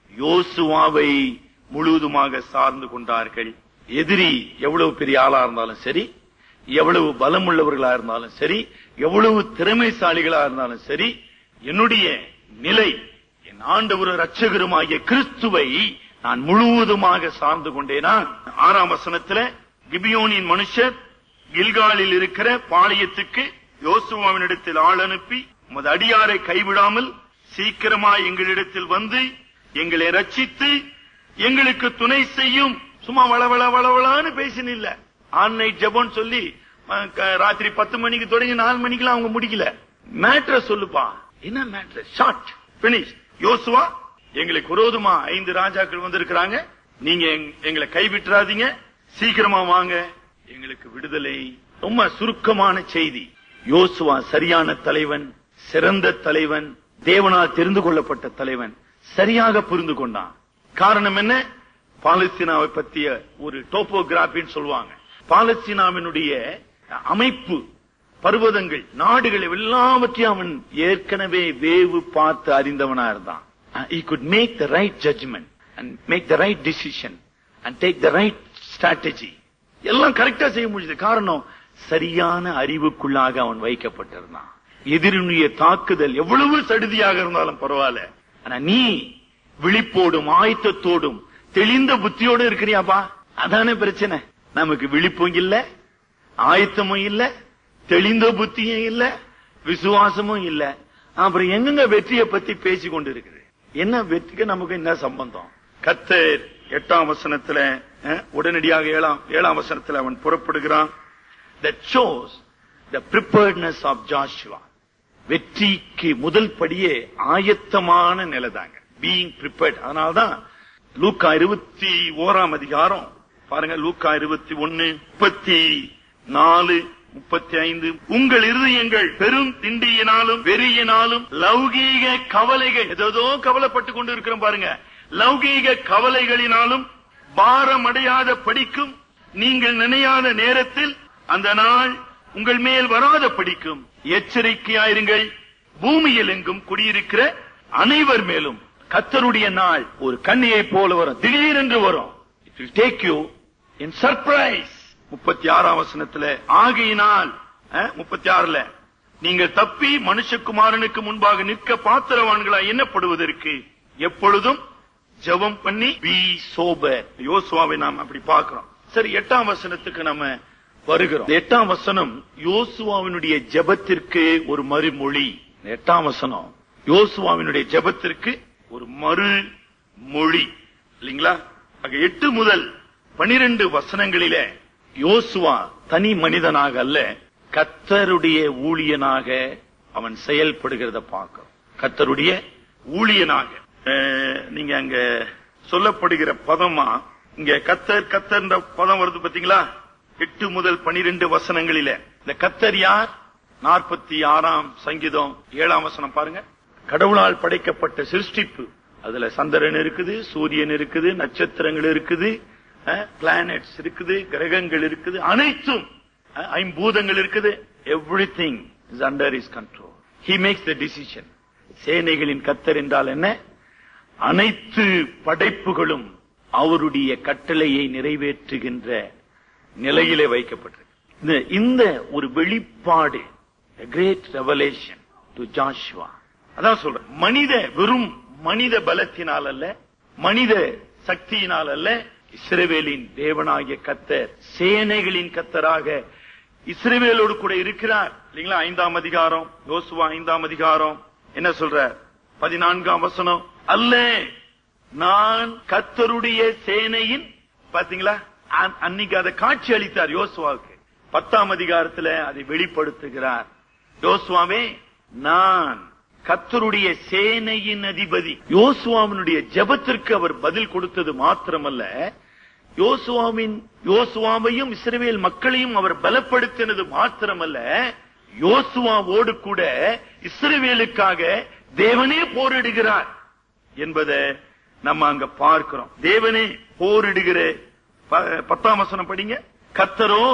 யோசுவாவை முழுவதுமாக சார்ந்து கொண்டார்கள் எதிரி எவ்வளவு பெரிய ஆளா இருந்தாலும் சரி எவ்வளவு பலம் உள்ளவர்களா இருந்தாலும் சரி எவ்வளவு திறமைசாலிகளா இருந்தாலும் சரி என்னுடைய நிலை என் ஆண்டவர் ரட்சகருமாகிய கிறிஸ்துவை நான் முழுவதுமாக சார்ந்து கொண்டேனா ஆறாம் வசனத்துல கிபியோனின் மனுஷர் கில்காலில் இருக்கிற பாளையத்துக்கு யோசுவாவினிடத்தில் ஆள் அனுப்பி உமது அடியாரை கைவிடாமல் சீக்கிரமாய் எங்களிடத்தில் வந்து எங்களை ரட்சித்து எங்களுக்கு துணை செய்யும் சும்மா வளவள வளவளான்னு பேசினில்ல ஆன் நைட் ஜபம் சொல்லி அஹ், க- ராத்திரி பத்து மணிக்கு தொடங்கி நாலு மணிக்கெல்லாம் அவங்க முடிக்கல மேட்ர சொல்லுப்பா என்ன மேட்ரு ஷார்ட் பினிஷ் யோசுவா எங்களுக்கு விரோதமா ஐந்து ராஜாக்கள் வந்திருக்கிறாங்க நீங்க எங்- எங்களை கைவிட்டுறாதீங்க சீக்கிரமா வாங்க எங்களுக்கு விடுதலை ரொம்ப சுருக்கமான செய்தி யோசுவா சரியான தலைவன் சிறந்த தலைவன் தேவனால் தெரிந்து கொள்ளப்பட்ட தலைவன் சரியாக புரிந்து கொண்டான் காரணம் என்ன பாலஸ்தீனாவை பற்றிய ஒரு டோபோகிராபின்னு சொல்லுவாங்க பாலஸ்தீனாவினுடைய அமைப்பு பர்வதங்கள் நாடுகள் எல்லாவற்றையும் அவன் ஏற்கனவே வேவு பார்த்து அறிந்தவனா இருந்தான் he could make the right judgment and make the right decision and take the right strategy எல்லாம் கரெக்டா செய்ய முடியுது காரணம் சரியான அறிவுக்குள்ளாக அவன் வைக்கப்பட்டிருந்தான் எதிரினுடைய தாக்குதல் எவ்வளவு சடுதியாக இருந்தாலும் பரவாயில்ல ஆனா நீ விழிப்போடும் ஆயத்தத்தோடும் தெளிந்த புத்தியோடு இருக்கிறியாப்பா அதானே பிரச்சனை நமக்கு விழிப்பும் இல்ல ஆயத்தமும் இல்ல தெளிந்த புத்தியும் இல்ல விசுவாசமும் இல்ல அப்புறம் எங்கெங்க வெற்றியை பத்தி பேசி கொண்டு இருக்குது என்ன வெற்றிக்கு நமக்கு என்ன சம்பந்தம் கத்தர் எட்டாம் வசனத்துல அஹ், உடனடியாக ஏழாம் ஏழாம் வசனத்துல அவன் புறப்படுகிறான் that shows the preparedness of Joshua வெற்றிக்கு முதல் படியே ஆயத்தமான நிலைதாங்க பீயிங் prepared அதனால்தான் லூக்கா இருபத்தி ஓராம் அதிகாரம் பாருங்க லூக்கா இருபத்தி ஒன்னு முப்பத்தி நாலு முப்பத்தி ஐந்து உங்கள் இருதயங்கள் பெரும் திண்டியினாலும் வெறியினாலும் லௌகீக கவலைகள் ஏதோ கவலைப்பட்டு கொண்டு இருக்கிறோம் பாருங்க லௌகீக கவலைகளினாலும் பாரம் அடையாத படிக்கும் நீங்கள் நினையாத நேரத்தில் அந்த நாள் உங்கள் மேல் வராத படிக்கும் எச்சரிக்கையாயிருங்கள் பூமியில் எங்கும் குடியிருக்கிற அனைவர் மேலும் கத்தருடைய நாள் ஒரு கண்ணியை போல வரும் திடீரென்று வரும் it will take you in surprise முப்பத்தி ஆறாம் வசனத்துல ஆகையினால் முப்பத்தி ஆறுல நீங்கள் தப்பி மனுஷகுமாரனுக்கு முன்பாக நிற்க பாத்திரவான்களா எண்ணப்படுவதற்கு எப்பொழுதும் ஜெபம் பண்ணி பி சோபர் யோசுவாவை நாம் அப்படி பார்க்கிறோம் சரி எட்டாம் வசனத்துக்கு நம்ம வருகிறோம் இந்த எட்டாம் வசனம் யோசுவாவினுடைய ஜெபத்திற்கு ஒரு மறுமொழி இந்த எட்டாம் வசனம் யோசுவாவினுடைய ஜெபத்திற்கு ஒரு மறுமொழி இல்லைங்களா ஆக எட்டு முதல் பனிரெண்டு வசனங்களிலே யோசுவா தனி மனிதனாக அல்ல கத்தருடைய ஊழியனாக அவன் செயல்படுகிறத பார்க்கிறோம் கத்தருடைய ஊழியனாக அஹ், நீங்க அங்க சொல்லப்படுகிற பதமா இங்க கத்தர் கத்தர்ன்ற பதம் வருது பாத்தீங்களா எட்டு முதல் பனிரெண்டு வசனங்களில இந்த கத்தர் யார் நாற்பத்தி ஆறாம் சங்கீதம் ஏழாம் வசனம் பாருங்க கடவுளால் படைக்கப்பட்ட சிருஷ்டிப்பு அதுல சந்திரன் இருக்குது சூரியன் இருக்குது நட்சத்திரங்கள் இருக்குது பிளானட்ஸ் இருக்குது கிரகங்கள் இருக்குது அனைத்தும் அஹ், ஐம்பூதங்கள் இருக்குது everything is under is control he makes the decision சேனைகளின் கத்தர் என்றால் என்ன அனைத்து படைப்புகளும் அவருடைய கட்டளையை நிறைவேற்றுகின்ற நிலையிலே வைக்கப்பட்டிருக்கு இந்த- இந்த ஒரு வெளிப்பாடு கிரேட் ரெவலேஷன் டு ஜாஷுவா அதான் சொல்றேன் மனித வெறும் மனித பலத்தினால் அல்ல மனித சக்தியினால் அல்ல இஸ்ரவேலின் தேவனாகிய கத்தர் சேனைகளின் கத்தராக இஸ்ரவேலோடு கூட இருக்கிறார் இல்லைங்களா ஐந்தாம் அதிகாரம் யோசுவா ஐந்தாம் அதிகாரம் என்ன சொல்ற பதினான்காம் வசனம் அல்ல நான் கத்தருடைய சேனையின் பாத்தீங்களா அ- அன்னைக்கு அதை காட்சி அளித்தார் யோசுவாவுக்கு பத்தாம் அதிகாரத்துல அதை வெளிப்படுத்துகிறார் யோசுவாவே நான் கத்தருடைய சேனையின் அதிபதி யோசுவாவினுடைய ஜெபத்திற்கு அவர் பதில் கொடுத்தது மாத்திரமல்ல யோசுவாவின் யோசுவாவையும் இஸ்ரவேல் மக்களையும் அவர் பலப்படுத்தினது மாத்திரமல்ல யோசுவாவோடு கூட இஸ்ரவேலுக்காக தேவனே போரிடுகிறார் என்பதை நம்ம அங்க பார்க்கிறோம் தேவனே போரிடுகிற ப- பத்தாம் வசனம் படிங்க கத்தரோ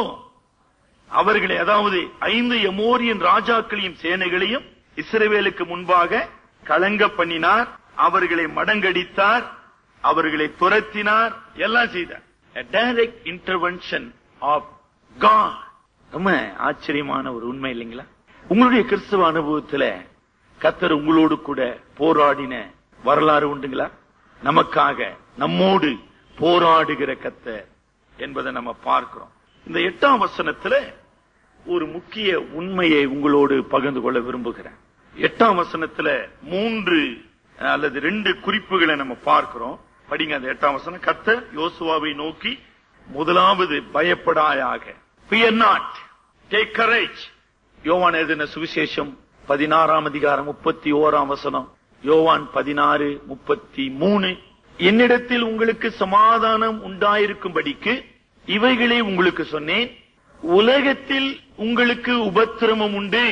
அவர்களை அதாவது ஐந்து எமோரியன் ராஜாக்களையும் சேனைகளையும் இஸ்ரவேலுக்கு முன்பாக கலங்க பண்ணினார் அவர்களை மடங்கடித்தார் அவர்களை துரத்தினார் எல்லாம் செய்தார் டைரக்ட் இன்டர்வென்ஷன் ஆஃப் காட் ரொம்ப ஆச்சரியமான ஒரு உண்மை இல்லைங்களா உங்களுடைய கிறிஸ்துவ அனுபவத்துல கத்தர் உங்களோடு கூட போராடின வரலாறு உண்டுங்களா நமக்காக நம்மோடு போராடுகிற கத்தர் என்பதை நம்ம பார்க்கிறோம் இந்த எட்டாம் வசனத்துல ஒரு முக்கிய உண்மையை உங்களோடு பகிர்ந்து கொள்ள விரும்புகிறேன் எட்டாம் வசனத்துல மூன்று அல்லது ரெண்டு குறிப்புகளை நம்ம பார்க்கிறோம் படிங்க அந்த எட்டாம் வசனம் கத்த யோசுவாவை நோக்கி முதலாவது பயப்படாயாக fear not take courage யோவான் எழுதின சுவிசேஷம் பதினாறாம் அதிகாரம் முப்பத்தி ஓராம் வசனம் யோவான் பதினாறு முப்பத்தி மூணு என்னிடத்தில் உங்களுக்கு சமாதானம் உண்டாயிருக்கும்படிக்கு இவைகளை உங்களுக்கு சொன்னேன் உலகத்தில் உங்களுக்கு உபத்திரமம் உண்டு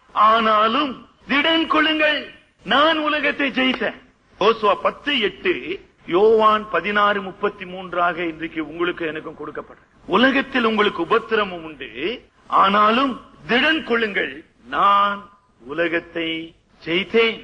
ஆனாலும் திடன் கொள்ளுங்கள் நான் உலகத்தை ஜெயித்தேன் யோசுவா பத்து எட்டு யோவான் பதினாறு முப்பத்தி மூன்றாக இன்றைக்கு உங்களுக்கு எனக்கும் கொடுக்கப்பட்ட உலகத்தில் உங்களுக்கு உபத்திரமம் உண்டு ஆனாலும் திடன் கொள்ளுங்கள் நான் உலகத்தை ஜெயித்தேன்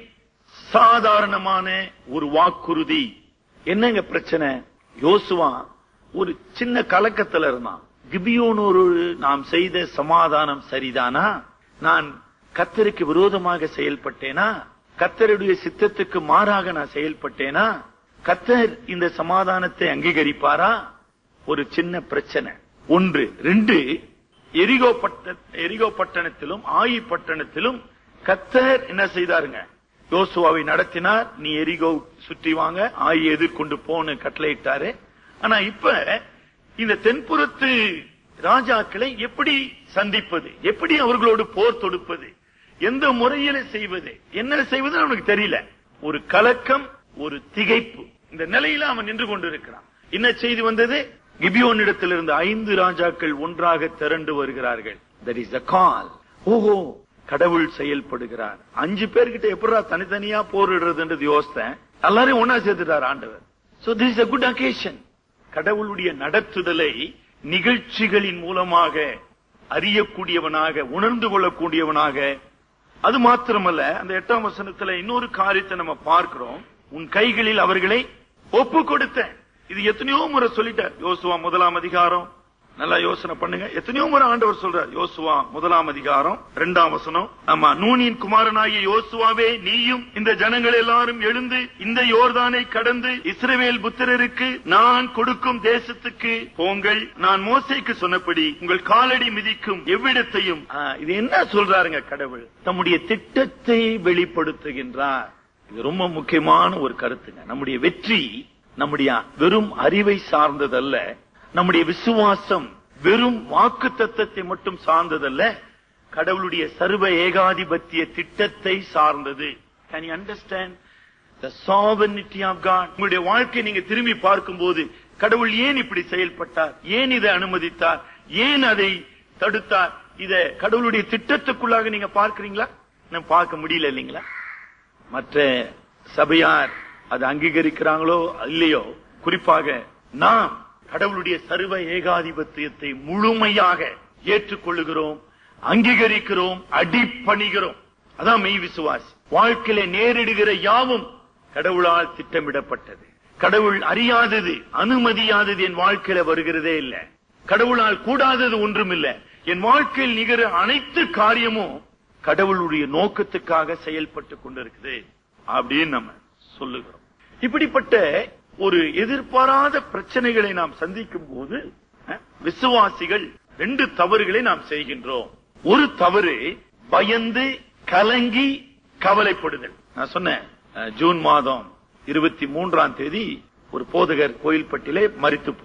சாதாரணமான ஒரு வாக்குறுதி என்னங்க பிரச்சனை யோசுவா ஒரு சின்ன கலக்கத்துல இருந்தான் கிபியோனோரு நாம் செய்த சமாதானம் சரிதானா நான் கத்தருக்கு விரோதமாக செயல்பட்டேனா கத்தருடைய சித்தத்துக்கு மாறாக நான் செயல்பட்டேனா கத்தர் இந்த சமாதானத்தை அங்கீகரிப்பாரா ஒரு சின்ன பிரச்சனை ஒன்று ரெண்டு எரிகோ பட்ட எரிகோ பட்டணத்திலும் ஆயி பட்டணத்திலும் கத்தர் என்ன செய்தாருங்க யோசுவாவை நடத்தினார் நீ எரிகோ சுற்றி வாங்க ஆயி எதிர்கொண்டு போன்னு கட்டளையிட்டாரு ஆனா இப்ப இந்த தென்புறத்து ராஜாக்களை எப்படி சந்திப்பது எப்படி அவர்களோடு போர் தொடுப்பது எந்த முறையில செய்வது என்ன செய்வது அவனுக்கு தெரியல ஒரு கலக்கம் ஒரு திகைப்பு இந்த நிலையில அவன் நின்று கொண்டிருக்கிறான் என்ன செய்தி வந்தது கிபியோன் இடத்திலிருந்து ஐந்து ராஜாக்கள் ஒன்றாக திரண்டு வருகிறார்கள் தட் இஸ் த கால் ஓஹோ கடவுள் செயல்படுகிறார் அஞ்சு பேர்கிட்ட எப்படா தனித்தனியா போரிடுறதுன்றது யோசித்தேன் எல்லாரையும் ஒன்னா சேர்த்துட்டார் ஆண்டவர் so this is a good occasion கடவுளுடைய நடத்துதலை நிகழ்ச்சிகளின் மூலமாக அறியக்கூடியவனாக உணர்ந்து கொள்ளக்கூடியவனாக அது மாத்திரமல்ல அந்த எட்டாம் வசனத்துல இன்னொரு காரியத்தை நம்ம பார்க்கிறோம் உன் கைகளில் அவர்களை ஒப்பு கொடுத்தேன் இது எத்தனையோ முறை சொல்லிட்டார் யோசுவா முதலாம் அதிகாரம் நல்லா யோசனை பண்ணுங்க எத்தனையோ முறை ஆண்டவர் சொல்றார் யோசுவா முதலாம் அதிகாரம் இரண்டாம் வசனம் ஆமா நூனின் குமாரனாகிய யோசுவாவே நீயும் இந்த ஜனங்கள் எல்லாரும் எழுந்து இந்த யோர்தானை கடந்து இஸ்ரவேல் புத்திரருக்கு நான் கொடுக்கும் தேசத்துக்கு போங்கள் நான் மோசைக்கு சொன்னபடி உங்கள் காலடி மிதிக்கும் எவ்விடத்தையும் ஆ, இது என்ன சொல்றாருங்க கடவுள் தம்முடைய திட்டத்தை வெளிப்படுத்துகின்றார் இது ரொம்ப முக்கியமான ஒரு கருத்துங்க நம்முடைய வெற்றி நம்முடைய வெறும் அறிவை சார்ந்ததல்ல நம்முடைய விசுவாசம் வெறும் வாக்கு தத்தத்தை மட்டும் சார்ந்ததல்ல கடவுளுடைய சர்வ ஏகாதிபத்திய திட்டத்தை சார்ந்தது can you understand the sovereignty of God உங்களுடைய வாழ்க்கையை நீங்க திரும்பி பார்க்கும்போது கடவுள் ஏன் இப்படி செயல்பட்டார் ஏன் இதை அனுமதித்தார் ஏன் அதை தடுத்தார் இத கடவுளுடைய திட்டத்துக்குள்ளாக நீங்க பார்க்கிறீங்களா நான் பார்க்க முடியல இல்லைங்களா மற்ற சபையார் அதை அங்கீகரிக்கிறாங்களோ இல்லையோ குறிப்பாக நாம் கடவுளுடைய சர்வ ஏகாதிபத்தியத்தை முழுமையாக ஏற்றுக்கொள்ளுகிறோம் அங்கீகரிக்கிறோம் அடிப்பணிகிறோம் அதான் மெய் விசுவாசி வாழ்க்கையில நேரிடுகிற யாவும் கடவுளால் திட்டமிடப்பட்டது கடவுள் அறியாதது அனுமதியாதது என் வாழ்க்கையில வருகிறதே இல்ல கடவுளால் கூடாதது ஒன்றும் இல்ல என் வாழ்க்கையில் நிகழ அனைத்து காரியமும் கடவுளுடைய நோக்கத்துக்காக செயல்பட்டு கொண்டிருக்குது அப்படின்னு நம்ம சொல்லுகிறோம் இப்படிப்பட்ட ஒரு எதிர்பாராத பிரச்சனைகளை நாம் சந்திக்கும் போது அஹ், விசுவாசிகள் ரெண்டு தவறுகளை நாம் செய்கின்றோம் ஒரு தவறு பயந்து கலங்கி கவலைப்படுதல் நான் சொன்னேன் அஹ், ஜூன் மாதம் இருபத்தி மூன்றாம் தேதி ஒரு போதகர் கோயில்பட்டிலே மரித்து போனார்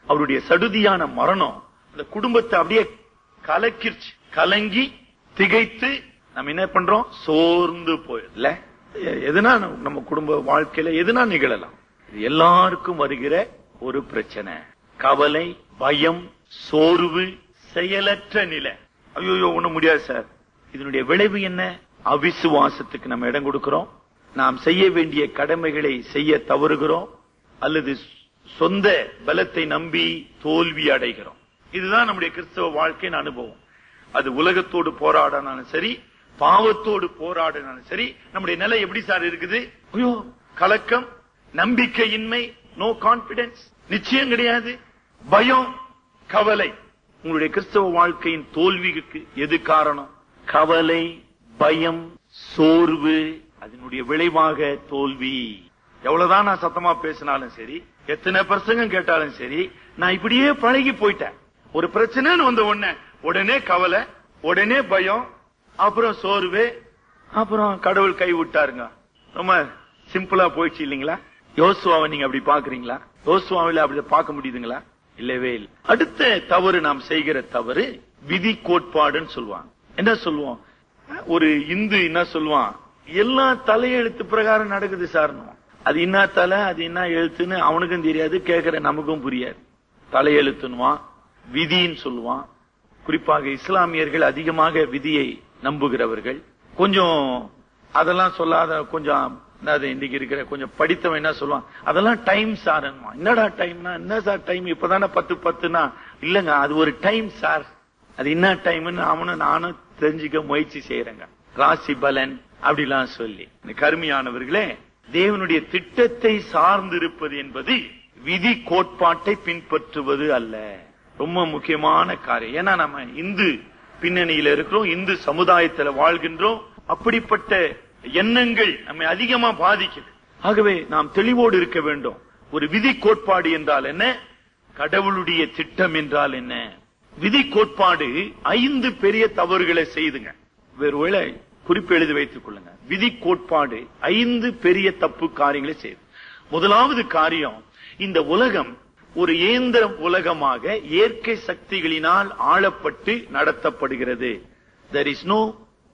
அவருடைய சடுதியான மரணம் அந்த குடும்பத்தை அப்படியே கலக்கிருச்சு கலங்கி திகைத்து நம்ம என்ன பண்றோம் சோர்ந்து போயிடல எதுனா நம்ம குடும்ப வாழ்க்கையில எதுனா நிகழலாம் இது எல்லாருக்கும் வருகிற ஒரு பிரச்சனை கவலை பயம் சோர்வு செயலற்ற நிலை ஐயோ ஒண்ணும் முடியாது சார் இதனுடைய விளைவு என்ன அவிசுவாசத்துக்கு நம்ம இடம் கொடுக்கிறோம் நாம் செய்ய வேண்டிய கடமைகளை செய்ய தவறுகிறோம் அல்லது சொந்த பலத்தை நம்பி தோல்வி அடைகிறோம் இதுதான் நம்முடைய கிறிஸ்தவ வாழ்க்கையின் அனுபவம் அது உலகத்தோடு போராடினாலும் சரி பாவத்தோடு போராடினாலும் சரி நம்முடைய நிலை எப்படி சார் இருக்குது ஐயோ கலக்கம் நம்பிக்கையின்மை நோ கான்பிடன்ஸ் நிச்சயம் கிடையாது பயம் கவலை உங்களுடைய கிறிஸ்தவ வாழ்க்கையின் தோல்விக்கு எது காரணம் கவலை பயம் சோர்வு அதனுடைய விளைவாக தோல்வி எவ்வளவுதான் நான் சத்தமா பேசினாலும் சரி எத்தனை பிரசங்கம் கேட்டாலும் சரி நான் இப்படியே பழகி போயிட்டேன் ஒரு பிரச்சனைன்னு வந்த உடனே உடனே கவலை உடனே பயம் அப்புறம் சோர்வு அப்புறம் கடவுள் கை விட்டாருங்க ரொம்ப சிம்பிளா போயிடுச்சு இல்லீங்களா யோசுவாவை நீங்க அப்படி பாக்குறீங்களா யோசுவாவில அப்படி பார்க்க முடியுதுங்களா இல்லவே இல்லை அடுத்த தவறு நாம் செய்கிற தவறு விதி கோட்பாடுன்னு சொல்லுவாங்க என்ன சொல்லுவோம் ஒரு இந்து என்ன சொல்லுவான் எல்லா தலையெழுத்து பிரகாரம் நடக்குது சார் அது என்ன தலை அது என்ன எழுத்துன்னு அவனுக்கும் தெரியாது கேட்கிற நமக்கும் புரியாது தலையெழுத்துனுவான் விதின்னு சொல்லுவான் குறிப்பாக இஸ்லாமியர்கள் அதிகமாக விதியை நம்புகிறவர்கள் கொஞ்சம் அதெல்லாம் சொல்லாத கொஞ்சம் அது இன்னைக்கு இருக்கிற கொஞ்சம் படித்தவன் என்ன சொல்லுவான் அதெல்லாம் டைம் சார் என்னடா டைம்னா என்ன சார் டைம் இப்பதானே பத்து பத்துனா இல்லங்க அது ஒரு டைம் சார் அது என்ன டைம்னு அவனும் நானும் தெரிஞ்சுக்க முயற்சி செய்யறேங்க ராசி பலன் அப்படிலாம் சொல்லி கருமையானவர்களே தேவனுடைய திட்டத்தை சார்ந்திருப்பது என்பது விதி கோட்பாட்டை பின்பற்றுவது அல்ல ரொம்ப முக்கியமான காரியம் ஏன்னா நம்ம இந்து பின்னணியில இருக்கிறோம் இந்து சமுதாயத்துல வாழ்கின்றோம் அப்படிப்பட்ட எண்ணங்கள் நம்மை அதிகமா பாதிக்குது ஆகவே நாம் தெளிவோடு இருக்க வேண்டும் ஒரு விதி கோட்பாடு என்றால் என்ன கடவுளுடைய திட்டம் என்றால் என்ன விதி கோட்பாடு ஐந்து பெரிய தவறுகளை செய்துங்க வேறு குறிப்பு எழுதி வைத்துக் கொள்ளுங்க விதி கோட்பாடு ஐந்து பெரிய தப்பு காரியங்களை செய்து முதலாவது காரியம் இந்த உலகம் ஒரு இயந்திர உலகமாக இயற்கை சக்திகளினால் ஆளப்பட்டு நடத்தப்படுகிறது there is no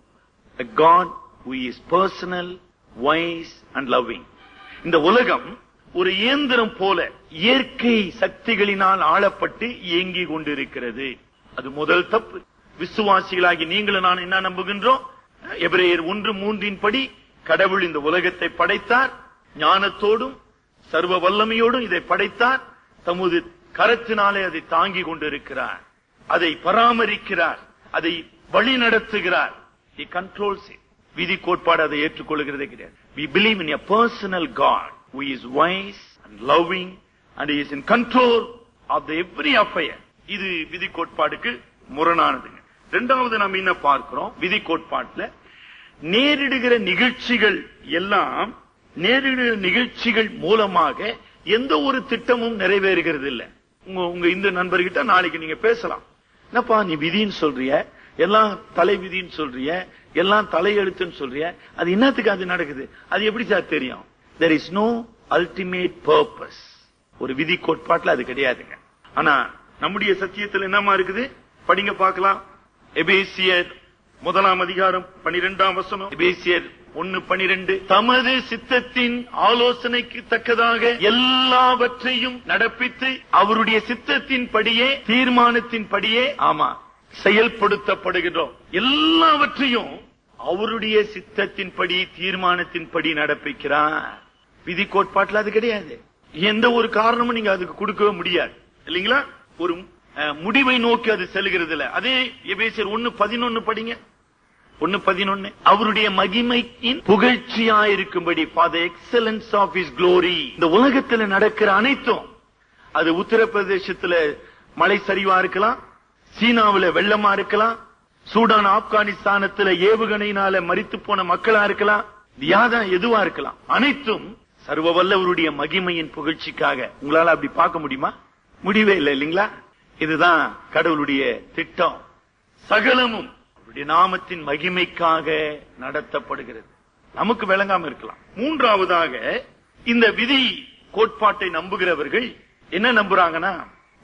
God who is personal, wise and loving. இந்த உலகம் ஒரு இயந்திரம் போல இயற்கை சக்திகளினால் ஆளப்பட்டு இயங்கி கொண்டிருக்கிறது அது முதல் தப்பு விசுவாசிகளாகி நீங்களும் நான் என்ன நம்புகின்றோம் எபிரேயர் ஒன்று மூன்றின் படி கடவுள் இந்த உலகத்தை படைத்தார் ஞானத்தோடும் சர்வ வல்லமையோடும் இதை படைத்தார் தமது கரத்தினாலே அதை தாங்கி கொண்டிருக்கிறார் அதை பராமரிக்கிறார் அதை வழி நடத்துகிறார் he controls it விதி கோட்பாடு அதை ஏற்றுக்கொள்கிறதே கிடையாது we believe in a personal god who is wise and loving and he is in control of the every affair இது விதி கோட்பாடுக்கு முரணானதுங்க இரண்டாவது நம்ம என்ன பார்க்கிறோம் விதி கோட்பாட்டுல நேரிடுகிற நிகழ்ச்சிகள் எல்லாம் நேரிடுகிற நிகழ்ச்சிகள் மூலமாக எந்த ஒரு திட்டமும் நிறைவேறுகிறது இல்ல உங்க உங்க இந்து நண்பர்கிட்ட நாளைக்கு நீங்க பேசலாம் என்னப்பா நீ விதின்னு சொல்றிய எல்லாம் தலை விதின்னு சொல்றிய எல்லாம் தலையெழுத்துன்னு சொல்றிய அது என்னத்துக்கு அது நடக்குது அது எப்படி சார் தெரியும் there is no ultimate purpose ஒரு விதி கோட்பாட்டுல அது கிடையாதுங்க ஆனா நம்முடைய சத்தியத்தில் என்னமா இருக்குது படிங்க பார்க்கலாம் எபேசியர் முதலாம் அதிகாரம் பனிரெண்டாம் வசனம் எபேசியர் ஒன்னு பனிரெண்டு தமது சித்தத்தின் ஆலோசனைக்கு தக்கதாக எல்லாவற்றையும் நடப்பித்து அவருடைய சித்தத்தின் படியே தீர்மானத்தின் படியே ஆமா செயல்படுத்தப்படுகின்றோம் எல்லாவற்றையும் அவருடைய சித்தத்தின் படி தீர்மானத்தின் படி நடப்பிக்கிறார் விதி கோட்பாட்டில் அது கிடையாது எந்த ஒரு காரணமும் நீங்க அதுக்கு கொடுக்கவே முடியாது இல்லைங்களா ஒரு அஹ், முடிவை நோக்கி அது செல்கிறது இல்ல அதே எபேசியர் ஒன்னு பதினொன்னு படிங்க ஒன்னு பதினொன்னு அவருடைய மகிமையின் புகழ்ச்சியா இருக்கும்படி for the excellence of is glory இந்த உலகத்துல நடக்கிற அனைத்தும் அது உத்தரப்பிரதேசத்துல மழை சரிவா இருக்கலாம் சீனாவுல வெள்ளமா இருக்கலாம் சூடான் ஆப்கானிஸ்தானத்துல ஏவுகணையினால மரித்து போன மக்களா இருக்கலாம் யாதான் எதுவா இருக்கலாம் அனைத்தும் சர்வ வல்லவருடைய மகிமையின் புகழ்ச்சிக்காக உங்களால அப்படி பார்க்க முடியுமா முடியவே இல்லை இல்லைங்களா இதுதான் கடவுளுடைய திட்டம் சகலமும் அவருடைய நாமத்தின் மகிமைக்காக நடத்தப்படுகிறது நமக்கு விளங்காம இருக்கலாம் மூன்றாவதாக இந்த விதி கோட்பாட்டை நம்புகிறவர்கள் என்ன நம்புறாங்கன்னா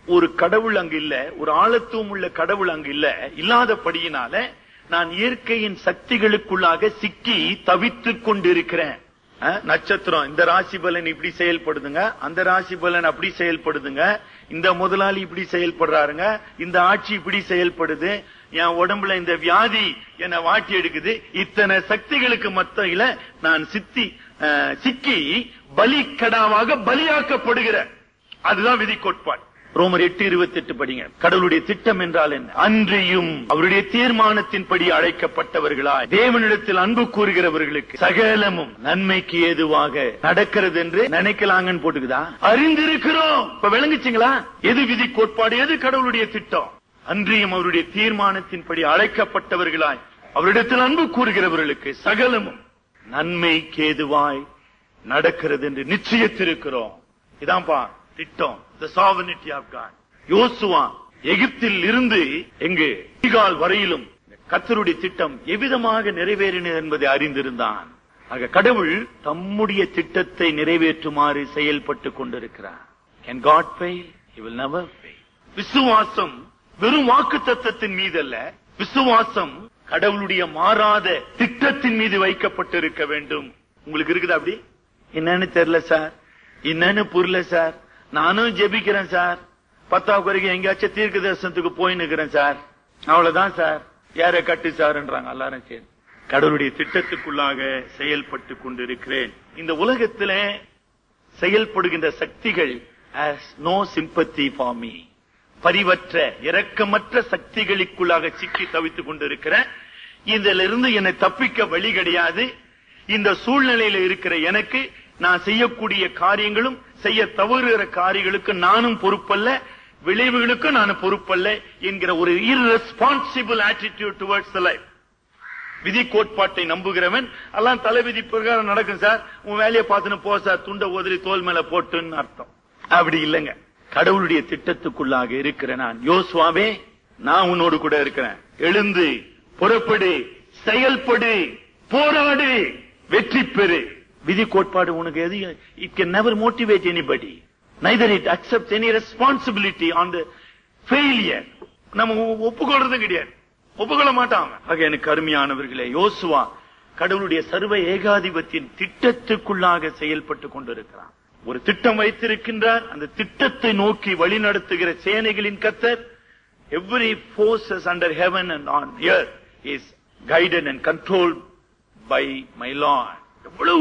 ஒரு கடவுள் அங்கு இல்ல ஒரு ஆழத்துவம் உள்ள கடவுள் அங்கு இல்ல இல்லாதபடியினால நான் இயற்கையின் சக்திகளுக்குள்ளாக சிக்கி தவித்துக் கொண்டிருக்கிறேன் அஹ், நட்சத்திரம் இந்த ராசி பலன் இப்படி செயல்படுதுங்க அந்த ராசி பலன் அப்படி செயல்படுதுங்க இந்த முதலாளி இப்படி செயல்படுறாருங்க இந்த ஆட்சி இப்படி செயல்படுது என் உடம்புல இந்த வியாதி என்னை வாட்டி எடுக்குது இத்தனை சக்திகளுக்கு மத்தியில நான் சித்தி அஹ், சிக்கி பலிக்கடாவாக பலியாக்கப்படுகிறேன் அதுதான் விதி கோட்பாடு ரோமர் எட்டு இருபத்தி எட்டு படிங்க கடவுளுடைய திட்டம் என்றால் என்ன அன்றியும் அவருடைய தீர்மானத்தின்படி அழைக்கப்பட்டவர்களாய் தேவனிடத்தில் அன்பு கூறுகிறவர்களுக்கு சகலமும் நன்மைக்கு ஏதுவாக நடக்கிறது என்று நினைக்கலாங்கன்னு போட்டுக்குதா அறிந்திருக்கிறோம் இப்ப விளங்குச்சுங்களா எது விதி கோட்பாடு எது கடவுளுடைய திட்டம் அன்றியும் அவருடைய தீர்மானத்தின்படி அழைக்கப்பட்டவர்களாய் அவரிடத்தில் அன்பு கூறுகிறவர்களுக்கு சகலமும் நன்மைக்கு ஏதுவாய் நடக்கிறது என்று நிச்சயத்திருக்கிறோம் இதான்பா திட்டம் the sovereignty of God யோசுவா எகிப்தில் இருந்து எங்கு ஈகால் வரையிலும் கத்தருடைய திட்டம் எவ்விதமாக நிறைவேறினது என்பதை அறிந்திருந்தான் ஆக கடவுள் தம்முடைய திட்டத்தை நிறைவேற்றுமாறு செயல்பட்டுக் கொண்டிருக்கிறார் Can God fail? He will never fail. விசுவாசம் வெறும் வாக்கு தத்தத்தின் மீது அல்ல விசுவாசம் கடவுளுடைய மாறாத திட்டத்தின் மீது வைக்கப்பட்டிருக்க வேண்டும் உங்களுக்கு இருக்குதா அப்படி என்னன்னு தெரியல சார் என்னன்னு புரியல சார் நானும் ஜெபிக்கிறேன் சார் பத்தாவது வரைக்கும் எங்கேயாச்சும் தீர்க்க தரிசனத்துக்கு போய் நிக்கிறேன் சார் அவ்வளவுதான் சார் யார கட்டு சார்ன்றாங்க எல்லாரும் சரி கடவுளுடைய திட்டத்துக்குள்ளாக செயல்பட்டு கொண்டிருக்கிறேன் இந்த உலகத்திலே செயல்படுகின்ற சக்திகள் has no sympathy for me பரிவற்ற இரக்கமற்ற சக்திகளுக்குள்ளாக சிக்கி தவித்துக் கொண்டிருக்கிற இதிலிருந்து என்னை தப்பிக்க வழி கிடையாது இந்த சூழ்நிலையில இருக்கிற எனக்கு நான் செய்யக்கூடிய காரியங்களும் செய்ய தவறுகிற காரியங்களுக்கு நானும் பொறுப்பல்ல விளைவுகளுக்கும் நான் பொறுப்பல்ல என்கிற ஒரு irresponsible attitude towards the life விதி கோட்பாட்டை நம்புகிறவன் எல்லாம் தலைவிதி பிரகாரம் நடக்கும் சார் உன் வேலையை பார்த்துன்னு போ சார் துண்ட உதறி தோல் மேல போட்டுன்னு அர்த்தம் அப்படி இல்லைங்க கடவுளுடைய திட்டத்துக்குள்ளாக இருக்கிற நான் யோசுவாவே நான் உன்னோடு கூட இருக்கிறேன் எழுந்து புறப்படு செயல்படு போராடு வெற்றி பெறு விதி கோட்பாடு உனக்கு எது it can never motivate anybody neither it accept any responsibility on the failure நம்ம ஒப்புக்கொள்றதும் கிடையாது ஒப்புக்கொள்ள மாட்டாங்க ஆக எனக்கு அருமையானவர்களே யோசுவா கடவுளுடைய சர்வ ஏகாதிபத்தியின் திட்டத்துக்குள்ளாக செயல்பட்டு கொண்டிருக்கிறான் ஒரு திட்டம் வைத்திருக்கின்றார் அந்த திட்டத்தை நோக்கி வழிநடத்துகிற சேனைகளின் கத்தர் every forces under heaven and on earth is guided and controlled by my Lord. எவ்வளவு